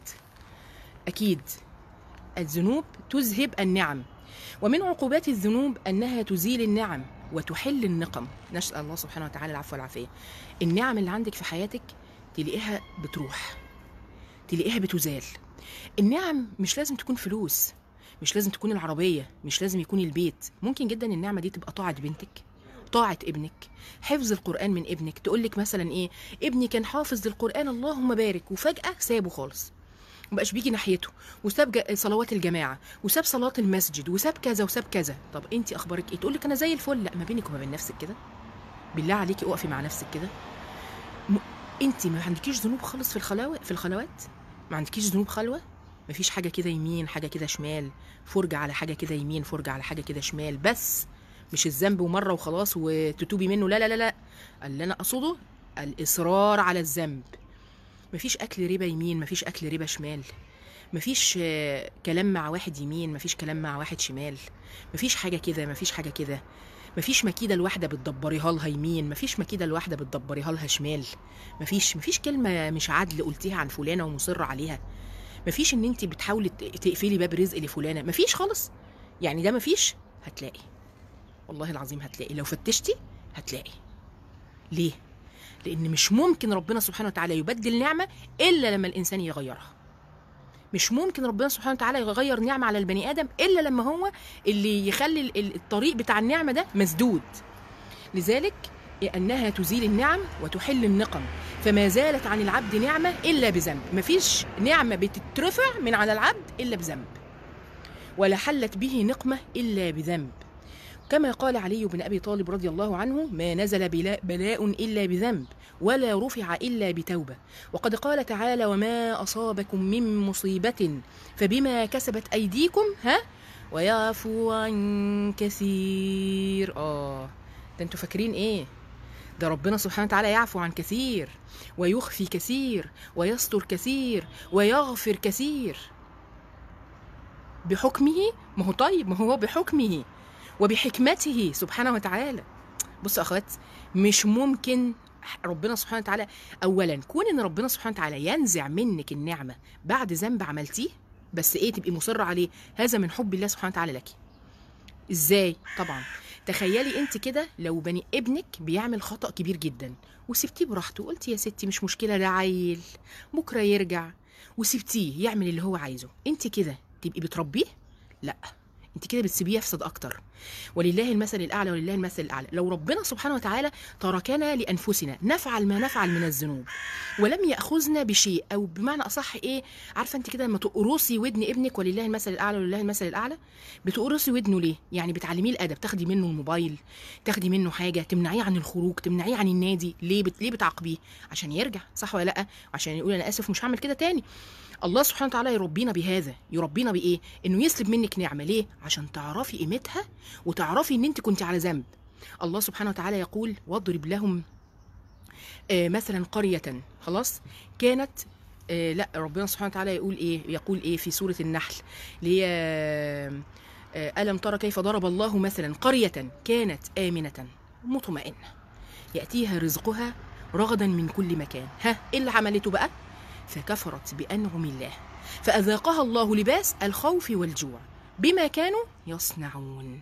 اكيد الذنوب تذهب النعم ومن عقوبات الذنوب انها تزيل النعم وتحل النقم نسال الله سبحانه وتعالى العفو والعافيه النعم اللي عندك في حياتك تلاقيها بتروح تلاقيها بتزال النعم مش لازم تكون فلوس مش لازم تكون العربية مش لازم يكون البيت ممكن جدا النعمة دي تبقى طاعة بنتك طاعة ابنك حفظ القرآن من ابنك تقولك مثلا ايه ابني كان حافظ للقرآن اللهم بارك وفجأة سابه خالص مبقاش بيجي ناحيته وساب جا- صلوات الجماعة وساب صلاة المسجد وساب كذا وساب كذا طب انت اخبارك ايه تقولك انا زي الفل لا ما بينك وما بين نفسك كده بالله عليكي اقفي مع نفسك كده م... انت ما عندكيش ذنوب خالص في الخلاوة في الخلوات ما عندكيش ذنوب خلوة مفيش حاجة كده يمين حاجة كده شمال فرجة على حاجة كده يمين فرجة على حاجة كده شمال بس مش الذنب ومرة وخلاص وتتوبي منه لا لا لا لا اللي أنا أقصده الإصرار على الذنب مفيش أكل ربا يمين مفيش أكل ربا شمال مفيش آه، كلام مع واحد يمين مفيش كلام مع واحد شمال مفيش حاجة كده مفيش حاجة كده مفيش مكيدة الواحدة بتدبريها لها يمين مفيش مكيدة الواحدة بتدبريها لها شمال مفيش مفيش كلمة مش عدل قلتيها عن فلانة ومصرة عليها مفيش ان انت بتحاولي ت- تقفلي باب رزق لفلانه مفيش خالص يعني ده مفيش هتلاقي والله العظيم هتلاقي لو فتشتي هتلاقي ليه لان مش ممكن ربنا سبحانه وتعالى يبدل نعمه الا لما الانسان يغيرها مش ممكن ربنا سبحانه وتعالى يغير نعمه على البني ادم الا لما هو اللي يخلي ال- ال- الطريق بتاع النعمه ده مسدود لذلك انها تزيل النعم وتحل النقم فما زالت عن العبد نعمة إلا بذنب مفيش نعمة بتترفع من على العبد إلا بذنب ولا حلت به نقمة إلا بذنب كما قال علي بن أبي طالب رضي الله عنه ما نزل بلا- بلاء إلا بذنب ولا رفع إلا بتوبة وقد قال تعالى وما أصابكم من مصيبة فبما كسبت أيديكم ها ويعفو عن كثير آه ده انتوا فاكرين ايه ده ربنا سبحانه وتعالى يعفو عن كثير ويخفي كثير ويستر كثير ويغفر كثير بحكمه ما هو طيب ما هو بحكمه وبحكمته سبحانه وتعالى بصوا يا اخوات مش ممكن ربنا سبحانه وتعالى اولا كون ان ربنا سبحانه وتعالى ينزع منك النعمه بعد ذنب عملتيه بس ايه تبقي مصره عليه هذا من حب الله سبحانه وتعالى لك ازاي طبعا تخيلي انت كده لو بني ابنك بيعمل خطأ كبير جدا وسبتيه براحته قلت يا ستي مش مشكلة ده عيل بكرة يرجع وسبتيه يعمل اللي هو عايزه انت كده تبقي بتربيه لا انت كده بتسيبيه يفسد اكتر ولله المثل الاعلى ولله المثل الاعلى لو ربنا سبحانه وتعالى تركنا لانفسنا نفعل ما نفعل من الذنوب ولم ياخذنا بشيء او بمعنى اصح ايه عارفه انت كده لما تقرصي ودن ابنك ولله المثل الاعلى ولله المثل الاعلى بتقرصي ودنه ليه يعني بتعلميه الادب تاخدي منه الموبايل تاخدي منه حاجه تمنعيه عن الخروج تمنعيه عن النادي ليه بت... ليه بتعاقبيه عشان يرجع صح ولا لا عشان يقول انا اسف مش هعمل كده تاني الله سبحانه وتعالى يربينا بهذا يربينا بايه انه يسلب منك نعمه ليه عشان تعرفي قيمتها وتعرفي ان انت كنت على ذنب الله سبحانه وتعالى يقول واضرب لهم آه مثلا قريه خلاص كانت آه لا ربنا سبحانه وتعالى يقول ايه يقول ايه في سوره النحل اللي هي آه، آه، ألم ترى كيف ضرب الله مثلا قرية كانت آمنة مطمئنة يأتيها رزقها رغدا من كل مكان ها ايه اللي عملته بقى فكفرت بانعم الله فاذاقها الله لباس الخوف والجوع بما كانوا يصنعون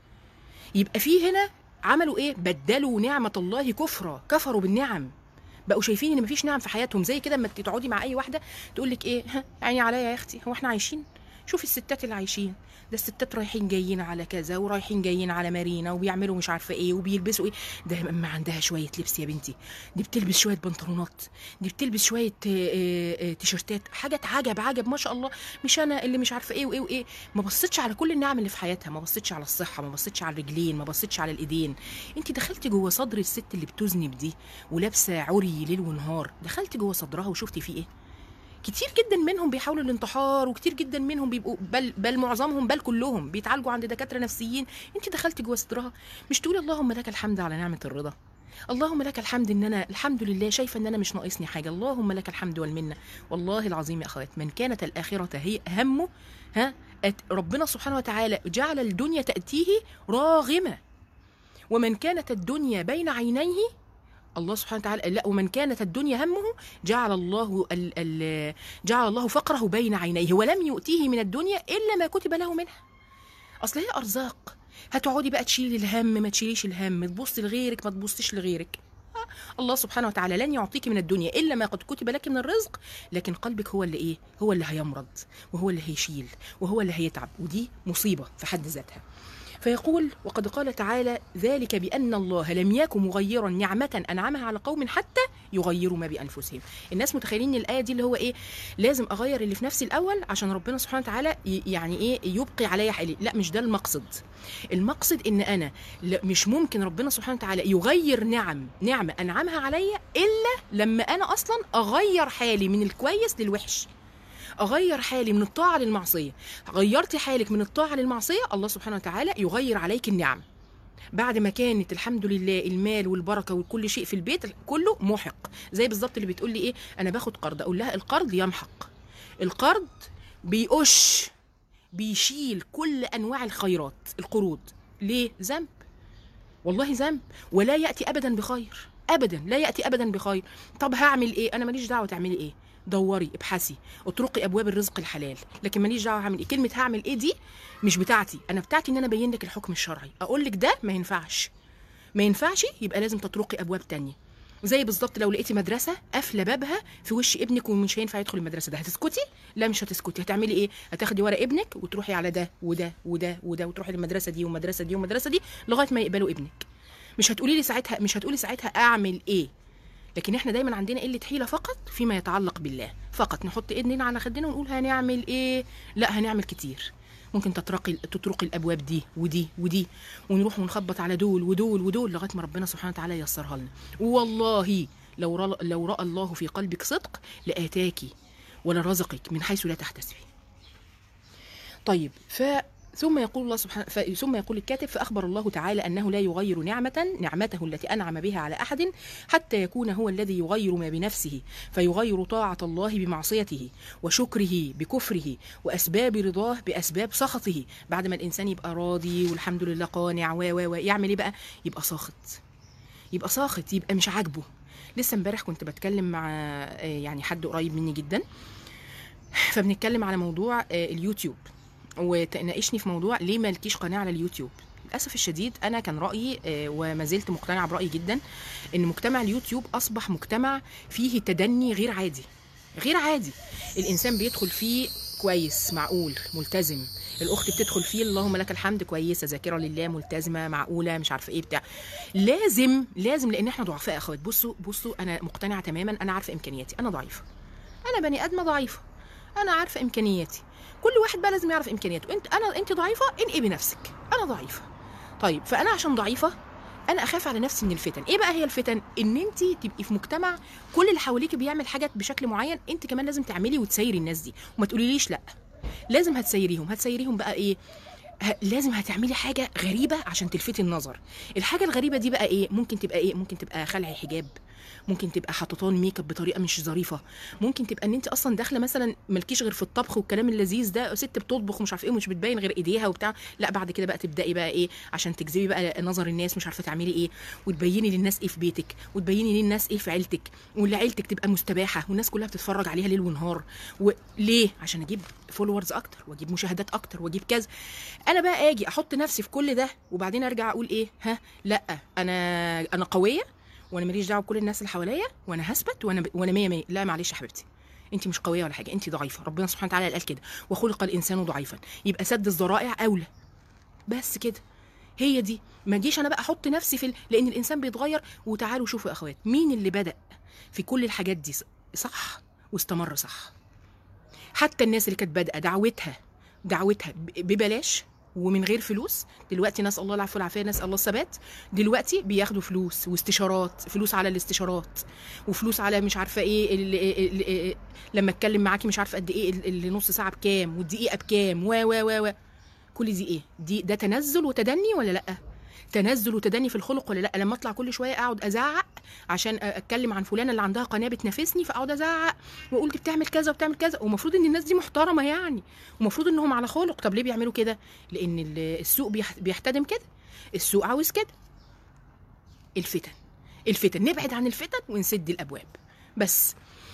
يبقى في هنا عملوا ايه بدلوا نعمه الله كفرا كفروا بالنعم بقوا شايفين ان مفيش نعم في حياتهم زي كده اما تقعدي مع اي واحده تقول لك ايه ها عيني عليا يا اختي هو احنا عايشين شوفي الستات اللي عايشين ده الستات رايحين جايين على كذا ورايحين جايين على مارينا وبيعملوا مش عارفه ايه وبيلبسوا ايه ده اما عندها شويه لبس يا بنتي دي بتلبس شويه بنطلونات دي بتلبس شويه آه، آه، آه، تيشرتات حاجات عجب عجب ما شاء الله مش انا اللي مش عارفه ايه وايه وايه ما بصيتش على كل النعم اللي في حياتها ما بصيتش على الصحه ما بصيتش على الرجلين ما بصيتش على الايدين انت دخلتي جوه صدر الست اللي بتذنب دي ولابسه عري ليل ونهار دخلتي جوه صدرها وشفتي فيه ايه كتير جدا منهم بيحاولوا الانتحار وكتير جدا منهم بيبقوا بل بل معظمهم بل كلهم بيتعالجوا عند دكاتره نفسيين انت دخلتي جوه صدرها مش تقولي اللهم لك الحمد على نعمه الرضا اللهم لك الحمد ان انا الحمد لله شايفه ان انا مش ناقصني حاجه اللهم لك الحمد والمنه والله العظيم يا اخوات من كانت الاخره هي همه ها أت- ربنا سبحانه وتعالى جعل الدنيا تاتيه راغمه ومن كانت الدنيا بين عينيه الله سبحانه وتعالى لا ومن كانت الدنيا همه جعل الله ال ال جعل الله فقره بين عينيه ولم يؤتيه من الدنيا الا ما كتب له منها اصل هي ارزاق هتقعدي بقى تشيلي الهم ما تشيليش الهم تبصي لغيرك ما تبصيش لغيرك آه، الله سبحانه وتعالى لن يعطيك من الدنيا الا ما قد كتب لك من الرزق لكن قلبك هو اللي ايه هو اللي هيمرض وهو اللي هيشيل وهو اللي هيتعب ودي مصيبه في حد ذاتها فيقول وقد قال تعالى ذلك بأن الله لم يكن مغيرا نعمة أنعمها على قوم حتى يغيروا ما بأنفسهم الناس متخيلين إن الآية دي اللي هو إيه لازم أغير اللي في نفسي الأول عشان ربنا سبحانه وتعالى ي- يعني إيه يبقي عليا حالي لا مش ده المقصد المقصد إن أنا لا- مش ممكن ربنا سبحانه وتعالى يغير نعم نعمة أنعمها عليا إلا لما أنا أصلا أغير حالي من الكويس للوحش اغير حالي من الطاعه للمعصيه غيرتي حالك من الطاعه للمعصيه الله سبحانه وتعالى يغير عليك النعم بعد ما كانت الحمد لله المال والبركه وكل شيء في البيت كله محق زي بالظبط اللي بتقول لي ايه انا باخد قرض اقول لها القرض يمحق القرض بيقش بيشيل كل انواع الخيرات القروض ليه ذنب والله ذنب ولا ياتي ابدا بخير ابدا لا ياتي ابدا بخير طب هعمل ايه انا ماليش دعوه تعملي ايه دوري ابحثي اطرقي ابواب الرزق الحلال لكن ماليش دعوه هعمل ايه كلمه هعمل ايه دي مش بتاعتي انا بتاعتي ان انا ابين لك الحكم الشرعي اقول لك ده ما ينفعش ما ينفعش يبقى لازم تطرقي ابواب تانية زي بالظبط لو لقيتي مدرسه قافله بابها في وش ابنك ومش هينفع يدخل المدرسه ده هتسكتي لا مش هتسكتي هتعملي ايه هتاخدي ورق ابنك وتروحي على ده وده وده وده وتروحي المدرسه دي والمدرسه دي والمدرسه دي لغايه ما يقبلوا ابنك مش هتقولي لي ساعتها مش هتقولي ساعتها اعمل ايه لكن احنا دايما عندنا قله حيله فقط فيما يتعلق بالله فقط نحط ايدنا على خدنا ونقول هنعمل ايه لا هنعمل كتير ممكن تطرقي تطرقي الابواب دي ودي ودي ونروح ونخبط على دول ودول ودول لغايه ما ربنا سبحانه وتعالى ييسرها لنا والله لو رأى لو راى الله في قلبك صدق لاتاكي ولرزقك من حيث لا تحتسبي طيب ف ثم يقول الله سبحانه ف... ثم يقول الكاتب فأخبر الله تعالى أنه لا يغير نعمة نعمته التي أنعم بها على أحد حتى يكون هو الذي يغير ما بنفسه فيغير طاعة الله بمعصيته وشكره بكفره وأسباب رضاه بأسباب سخطه بعد ما الإنسان يبقى راضي والحمد لله قانع و و و يعمل إيه بقى؟ يبقى ساخط يبقى ساخط يبقى مش عاجبه لسه امبارح كنت بتكلم مع آه، يعني حد قريب مني جدا فبنتكلم على موضوع آه، اليوتيوب وتناقشني في موضوع ليه مالكيش قناه على اليوتيوب للاسف الشديد انا كان رايي آه، وما زلت مقتنعه برايي جدا ان مجتمع اليوتيوب اصبح مجتمع فيه تدني غير عادي غير عادي الانسان بيدخل فيه كويس معقول ملتزم الاخت بتدخل فيه اللهم لك الحمد كويسه ذاكره لله ملتزمه معقوله مش عارفه ايه بتاع لازم لازم لان احنا ضعفاء يا اخوات بصوا بصوا انا مقتنعه تماما انا عارفه امكانياتي انا ضعيفه انا بني ادمه ضعيفه انا عارفه امكانياتي كل واحد بقى لازم يعرف امكانياته انت انا انت ضعيفه انقي بنفسك انا ضعيفه طيب فانا عشان ضعيفه انا اخاف على نفسي من الفتن ايه بقى هي الفتن ان انت تبقي في مجتمع كل اللي حواليك بيعمل حاجات بشكل معين انت كمان لازم تعملي وتسيري الناس دي وما تقوليليش لا لازم هتسيريهم هتسيريهم بقى ايه ه- لازم هتعملي حاجه غريبه عشان تلفتي النظر الحاجه الغريبه دي بقى ايه ممكن تبقى ايه ممكن تبقى خلع حجاب ممكن تبقى حاططان ميك اب بطريقه مش ظريفه ممكن تبقى ان انت اصلا داخله مثلا مالكيش غير في الطبخ والكلام اللذيذ ده ست بتطبخ ومش عارف ايه ومش بتبين غير ايديها وبتاع لا بعد كده بقى تبداي بقى ايه عشان تجذبي بقى نظر الناس مش عارفه تعملي ايه وتبيني للناس ايه في بيتك وتبيني للناس ايه في عيلتك واللي عيلتك تبقى مستباحه والناس كلها بتتفرج عليها ليل ونهار وليه عشان اجيب فولورز اكتر واجيب مشاهدات اكتر واجيب كذا انا بقى اجي احط نفسي في كل ده وبعدين ارجع اقول ايه ها لا انا انا قويه وانا ماليش دعوه بكل الناس اللي حواليا وانا هثبت وانا ب... وانا 100 100 لا معلش يا حبيبتي انت مش قويه ولا حاجه انت ضعيفه ربنا سبحانه وتعالى قال كده وخلق الانسان ضعيفا يبقى سد الذرائع اولى بس كده هي دي ما جيش انا بقى احط نفسي في ال... لان الانسان بيتغير وتعالوا شوفوا يا اخوات مين اللي بدا في كل الحاجات دي صح واستمر صح حتى الناس اللي كانت بادئه دعوتها دعوتها ب- ببلاش ومن غير فلوس دلوقتي ناس الله العفو والعافيه ناس الله الثبات دلوقتي بياخدوا فلوس واستشارات فلوس على الاستشارات وفلوس على مش عارفه ايه ال- ال- ال- لما اتكلم معاكي مش عارفه قد ايه ال- النص ساعه بكام والدقيقه بكام و و و و كل دي ايه دي ده تنزل وتدني ولا لا تنزل وتدني في الخلق ولا لا لما اطلع كل شويه اقعد ازعق عشان اتكلم عن فلانه اللي عندها قناه بتنافسني فاقعد ازعق واقول دي بتعمل كذا وبتعمل كذا ومفروض ان الناس دي محترمه يعني ومفروض انهم على خلق طب ليه بيعملوا كده لان ال- السوق بيح- بيحتدم كده السوق عاوز كده الفتن الفتن نبعد عن الفتن ونسد الابواب بس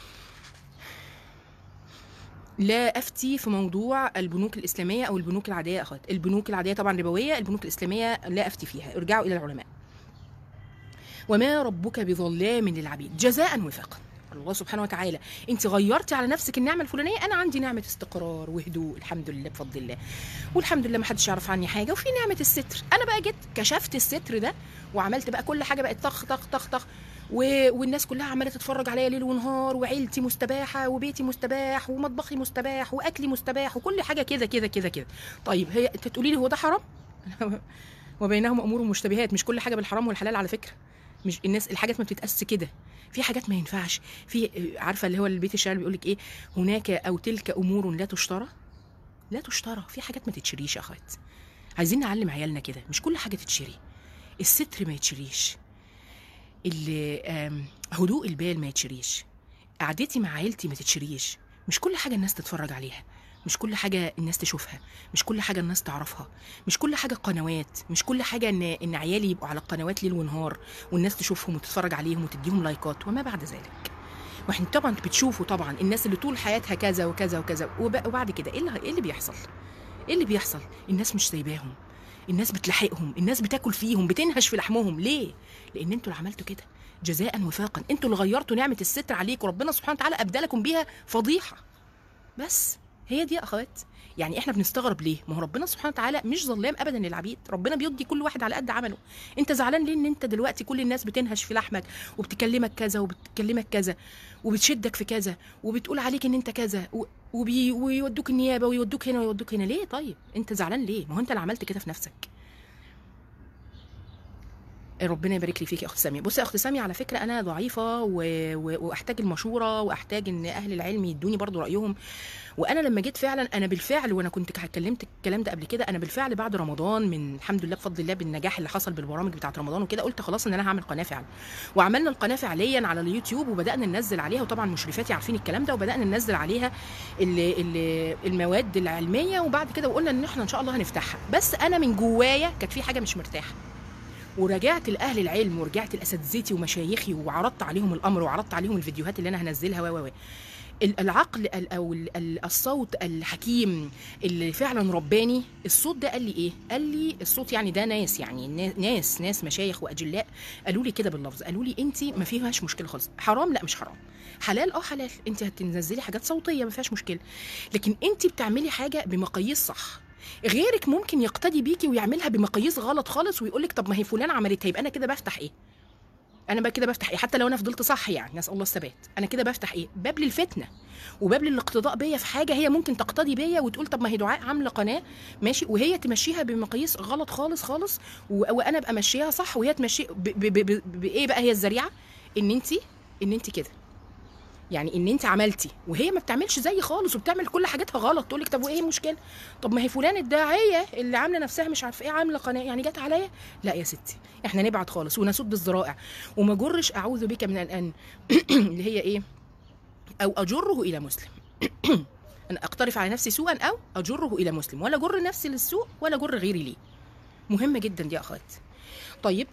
لا افتي في موضوع البنوك الاسلاميه او البنوك العاديه يا اخوات البنوك العاديه طبعا ربويه البنوك الاسلاميه لا افتي فيها ارجعوا الى العلماء وما ربك بظلام للعبيد جزاء وفاقا الله سبحانه وتعالى انت غيرتي على نفسك النعمه الفلانيه انا عندي نعمه استقرار وهدوء الحمد لله بفضل الله والحمد لله ما حدش يعرف عني حاجه وفي نعمه الستر انا بقى جيت كشفت الستر ده وعملت بقى كل حاجه بقت طخ طخ طخ طخ و... والناس كلها عماله تتفرج عليا ليل ونهار وعيلتي مستباحه وبيتي مستباح ومطبخي مستباح واكلي مستباح وكل حاجه كده كده كده كده طيب هي انت تقولي لي هو ده حرام وبينهم امور مشتبهات مش كل حاجه بالحرام والحلال على فكره مش الناس الحاجات ما بتتقاس كده في حاجات ما ينفعش في عارفه اللي هو البيت الشعر بيقول لك ايه هناك او تلك امور لا تشترى لا تشترى في حاجات ما تتشريش يا اخوات عايزين نعلم عيالنا كده مش كل حاجه تتشري الستر ما يتشريش ال- آم، هدوء البال ما يتشريش قعدتي مع عيلتي ما تتشريش مش كل حاجه الناس تتفرج عليها مش كل حاجه الناس تشوفها مش كل حاجه الناس تعرفها مش كل حاجه قنوات مش كل حاجه ان ان عيالي يبقوا على القنوات ليل ونهار والناس تشوفهم وتتفرج عليهم وتديهم لايكات وما بعد ذلك واحنا طبعا بتشوفوا طبعا الناس اللي طول حياتها كذا وكذا وكذا وب- وبعد كده ايه اللي ايه اللي بيحصل ايه اللي بيحصل الناس مش سايباهم الناس بتلاحقهم الناس بتاكل فيهم بتنهش في لحمهم ليه لان انتوا اللي عملتوا كده جزاء وفاقا انتوا اللي غيرتوا نعمه الستر عليكم وربنا سبحانه وتعالى ابدلكم بيها فضيحه بس هي دي يا اخوات يعني احنا بنستغرب ليه ما هو ربنا سبحانه وتعالى مش ظلام ابدا للعبيد ربنا بيدي كل واحد على قد عمله انت زعلان ليه ان انت دلوقتي كل الناس بتنهش في لحمك وبتكلمك كذا وبتكلمك كذا وبتشدك في كذا وبتقول عليك ان انت كذا و- وبي ويودوك النيابه ويودوك هنا ويودوك هنا ليه طيب انت زعلان ليه ما هو انت اللي عملت كده في نفسك ربنا يبارك لي فيك يا اخت ساميه بصي يا اخت ساميه على فكره انا ضعيفه و... و... واحتاج المشوره واحتاج ان اهل العلم يدوني برضو رايهم وانا لما جيت فعلا انا بالفعل وانا كنت اتكلمت الكلام ده قبل كده انا بالفعل بعد رمضان من الحمد لله بفضل الله بالنجاح اللي حصل بالبرامج بتاعه رمضان وكده قلت خلاص ان انا هعمل قناه فعلا وعملنا القناه فعليا على اليوتيوب وبدانا ننزل عليها وطبعا مشرفاتي عارفين الكلام ده وبدانا ننزل عليها ال... ال... المواد العلميه وبعد كده وقلنا ان احنا ان شاء الله هنفتحها بس انا من جوايا كانت في حاجه مش مرتاحه ورجعت لاهل العلم ورجعت لاساتذتي ومشايخي وعرضت عليهم الامر وعرضت عليهم الفيديوهات اللي انا هنزلها و و و ال- العقل ال- او ال- ال- الصوت الحكيم اللي فعلا رباني الصوت ده قال لي ايه قال لي الصوت يعني ده ناس يعني نا- ناس ناس مشايخ واجلاء قالوا لي كده باللفظ قالوا لي انت ما فيهاش مشكله خالص حرام لا مش حرام حلال اه حلال انت هتنزلي حاجات صوتيه ما فيهاش مشكله لكن انت بتعملي حاجه بمقاييس صح غيرك ممكن يقتدي بيكي ويعملها بمقاييس غلط خالص ويقول لك طب ما هي فلان عملتها يبقى انا كده بفتح ايه انا بقى كده بفتح ايه حتى لو انا فضلت صح يعني نسال الله الثبات انا كده بفتح ايه باب للفتنه وباب للاقتداء بيا في حاجه هي ممكن تقتدي بيا وتقول طب ما هي دعاء عامله قناه ماشي وهي تمشيها بمقاييس غلط خالص خالص و- وانا ابقى ماشيها صح وهي تمشي ب- ب- ب- ب- بايه بقى هي الذريعه ان انت ان انت كده يعني ان انت عملتي وهي ما بتعملش زي خالص وبتعمل كل حاجاتها غلط تقول لك طب وايه المشكله طب ما هي فلان الداعيه اللي عامله نفسها مش عارفه ايه عامله قناه يعني جت عليا لا يا ستي احنا نبعد خالص ونسد الذرائع وما جرش اعوذ بك من الان اللي هي ايه او اجره الى مسلم ان اقترف على نفسي سوءا او اجره الى مسلم ولا اجر نفسي للسوء ولا اجر غيري ليه مهمه جدا دي يا اخوات طيب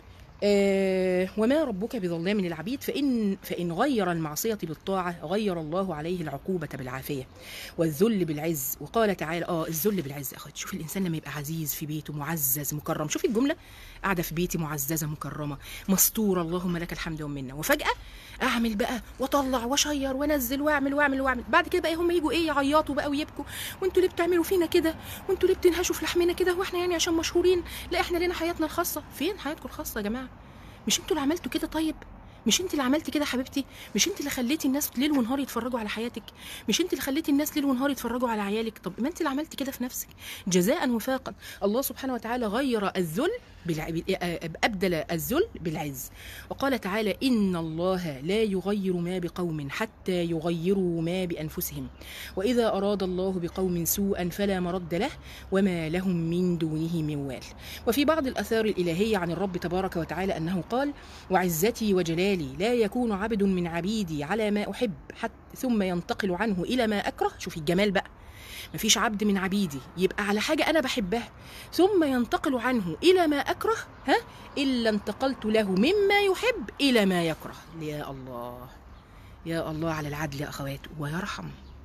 آه وما ربك بظلام للعبيد فإن فإن غير المعصية بالطاعة غير الله عليه العقوبة بالعافية والذل بالعز وقال تعالى اه الذل بالعز يا اخوات شوف الانسان لما يبقى عزيز في بيته معزز مكرم شوفي الجمله قاعده في بيتي معززه مكرمه مستوره اللهم لك الحمد والمنه وفجاه اعمل بقى واطلع واشير وانزل واعمل واعمل واعمل بعد كده بقى هم يجوا ايه يعيطوا بقى ويبكوا وانتوا ليه بتعملوا فينا كده وانتوا ليه بتنهشوا في لحمنا كده واحنا يعني عشان مشهورين لا احنا لنا حياتنا الخاصه فين حياتكم الخاصه يا جماعه مش انتوا اللي عملتوا كده طيب مش انت اللي عملتي كده حبيبتي مش انت اللي خليتي الناس ليل ونهار يتفرجوا على حياتك مش انت اللي خليتي الناس ليل ونهار يتفرجوا على عيالك طب ما انت اللي عملتي كده في نفسك جزاء وفاقا الله سبحانه وتعالى غير الذل بالع... ابدل الذل بالعز وقال تعالى ان الله لا يغير ما بقوم حتى يغيروا ما بانفسهم واذا اراد الله بقوم سوءا فلا مرد له وما لهم من دونه من وال وفي بعض الاثار الالهيه عن الرب تبارك وتعالى انه قال وعزتي وجلالي لا يكون عبد من عبيدي على ما احب حتى ثم ينتقل عنه الى ما اكره شوفي الجمال بقى مفيش عبد من عبيدي يبقى على حاجة أنا بحبها ثم ينتقل عنه إلى ما أكره ها إلا انتقلت له مما يحب إلى ما يكره يا الله يا الله على العدل يا أخوات ويرحم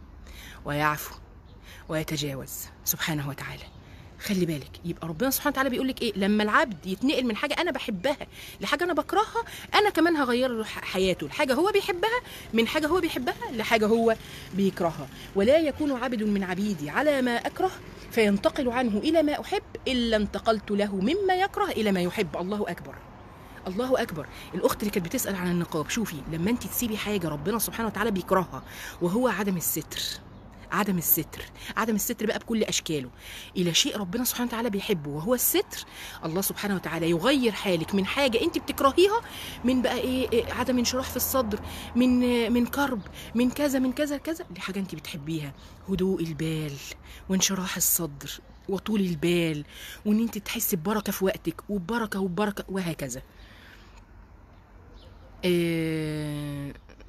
ويعفو ويتجاوز سبحانه وتعالى خلي بالك يبقى ربنا سبحانه وتعالى بيقول لك ايه لما العبد يتنقل من حاجه انا بحبها لحاجه انا بكرهها انا كمان هغير له حياته لحاجه هو بيحبها من حاجه هو بيحبها لحاجه هو بيكرهها ولا يكون عبد من عبيدي على ما اكره فينتقل عنه الى ما احب الا انتقلت له مما يكره الى ما يحب الله اكبر الله اكبر الاخت اللي كانت بتسال عن النقاب شوفي لما انت تسيبي حاجه ربنا سبحانه وتعالى بيكرهها وهو عدم الستر عدم الستر عدم الستر بقى بكل اشكاله الى شيء ربنا سبحانه وتعالى بيحبه وهو الستر الله سبحانه وتعالى يغير حالك من حاجه انت بتكرهيها من بقى ايه, إيه عدم انشراح في الصدر من من كرب من كذا من كذا كذا لحاجه انت بتحبيها هدوء البال وانشراح الصدر وطول البال وان انت تحسي ببركه في وقتك وبركه وبركه وهكذا إيه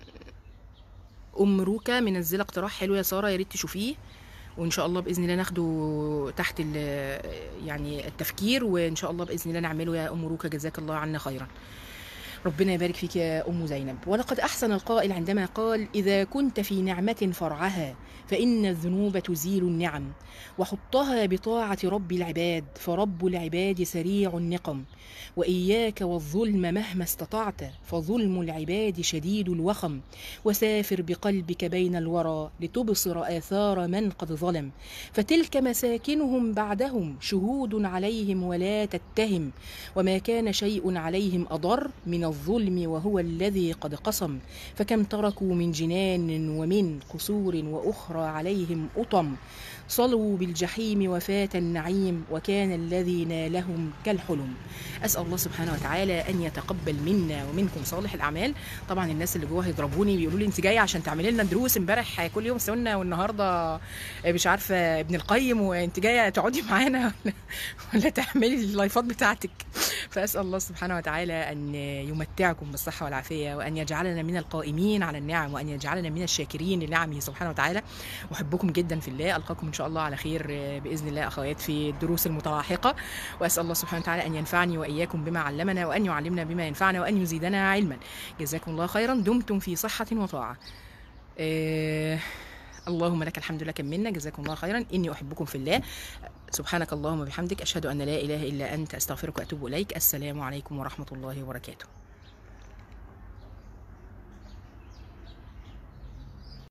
ام روكا منزله اقتراح حلو يا ساره يا ريت تشوفيه وان شاء الله باذن الله ناخده تحت يعني التفكير وان شاء الله باذن الله نعمله يا ام روكا جزاك الله عنا خيرا ربنا يبارك فيك يا ام زينب ولقد احسن القائل عندما قال اذا كنت في نعمه فرعها فان الذنوب تزيل النعم وحطها بطاعه رب العباد فرب العباد سريع النقم واياك والظلم مهما استطعت فظلم العباد شديد الوخم وسافر بقلبك بين الورى لتبصر اثار من قد ظلم فتلك مساكنهم بعدهم شهود عليهم ولا تتهم وما كان شيء عليهم اضر من الظلم وهو الذي قد قصم فكم تركوا من جنان ومن قصور واخرى عليهم اطم صلوا بالجحيم وفات النعيم وكان الذي نالهم كالحلم اسال الله سبحانه وتعالى ان يتقبل منا ومنكم صالح الاعمال طبعا الناس اللي جوه هيضربوني بيقولوا لي انت جايه عشان تعملي لنا دروس امبارح كل يوم سنه والنهارده مش عارفه ابن القيم وانت جايه تقعدي معانا ولا, ولا تعملي اللايفات بتاعتك فاسال الله سبحانه وتعالى ان يمتعكم بالصحه والعافيه وان يجعلنا من القائمين على النعم وان يجعلنا من الشاكرين لنعمه سبحانه وتعالى احبكم جدا في الله القاكم ان شاء الله على خير باذن الله اخوات في الدروس المتلاحقه واسال الله سبحانه وتعالى ان ينفعني واياكم بما علمنا وان يعلمنا بما ينفعنا وان يزيدنا علما جزاكم الله خيرا دمتم في صحه وطاعه إيه اللهم لك الحمد لك منا جزاكم الله خيرا اني احبكم في الله سبحانك اللهم وبحمدك اشهد ان لا اله الا انت استغفرك واتوب اليك السلام عليكم ورحمه الله وبركاته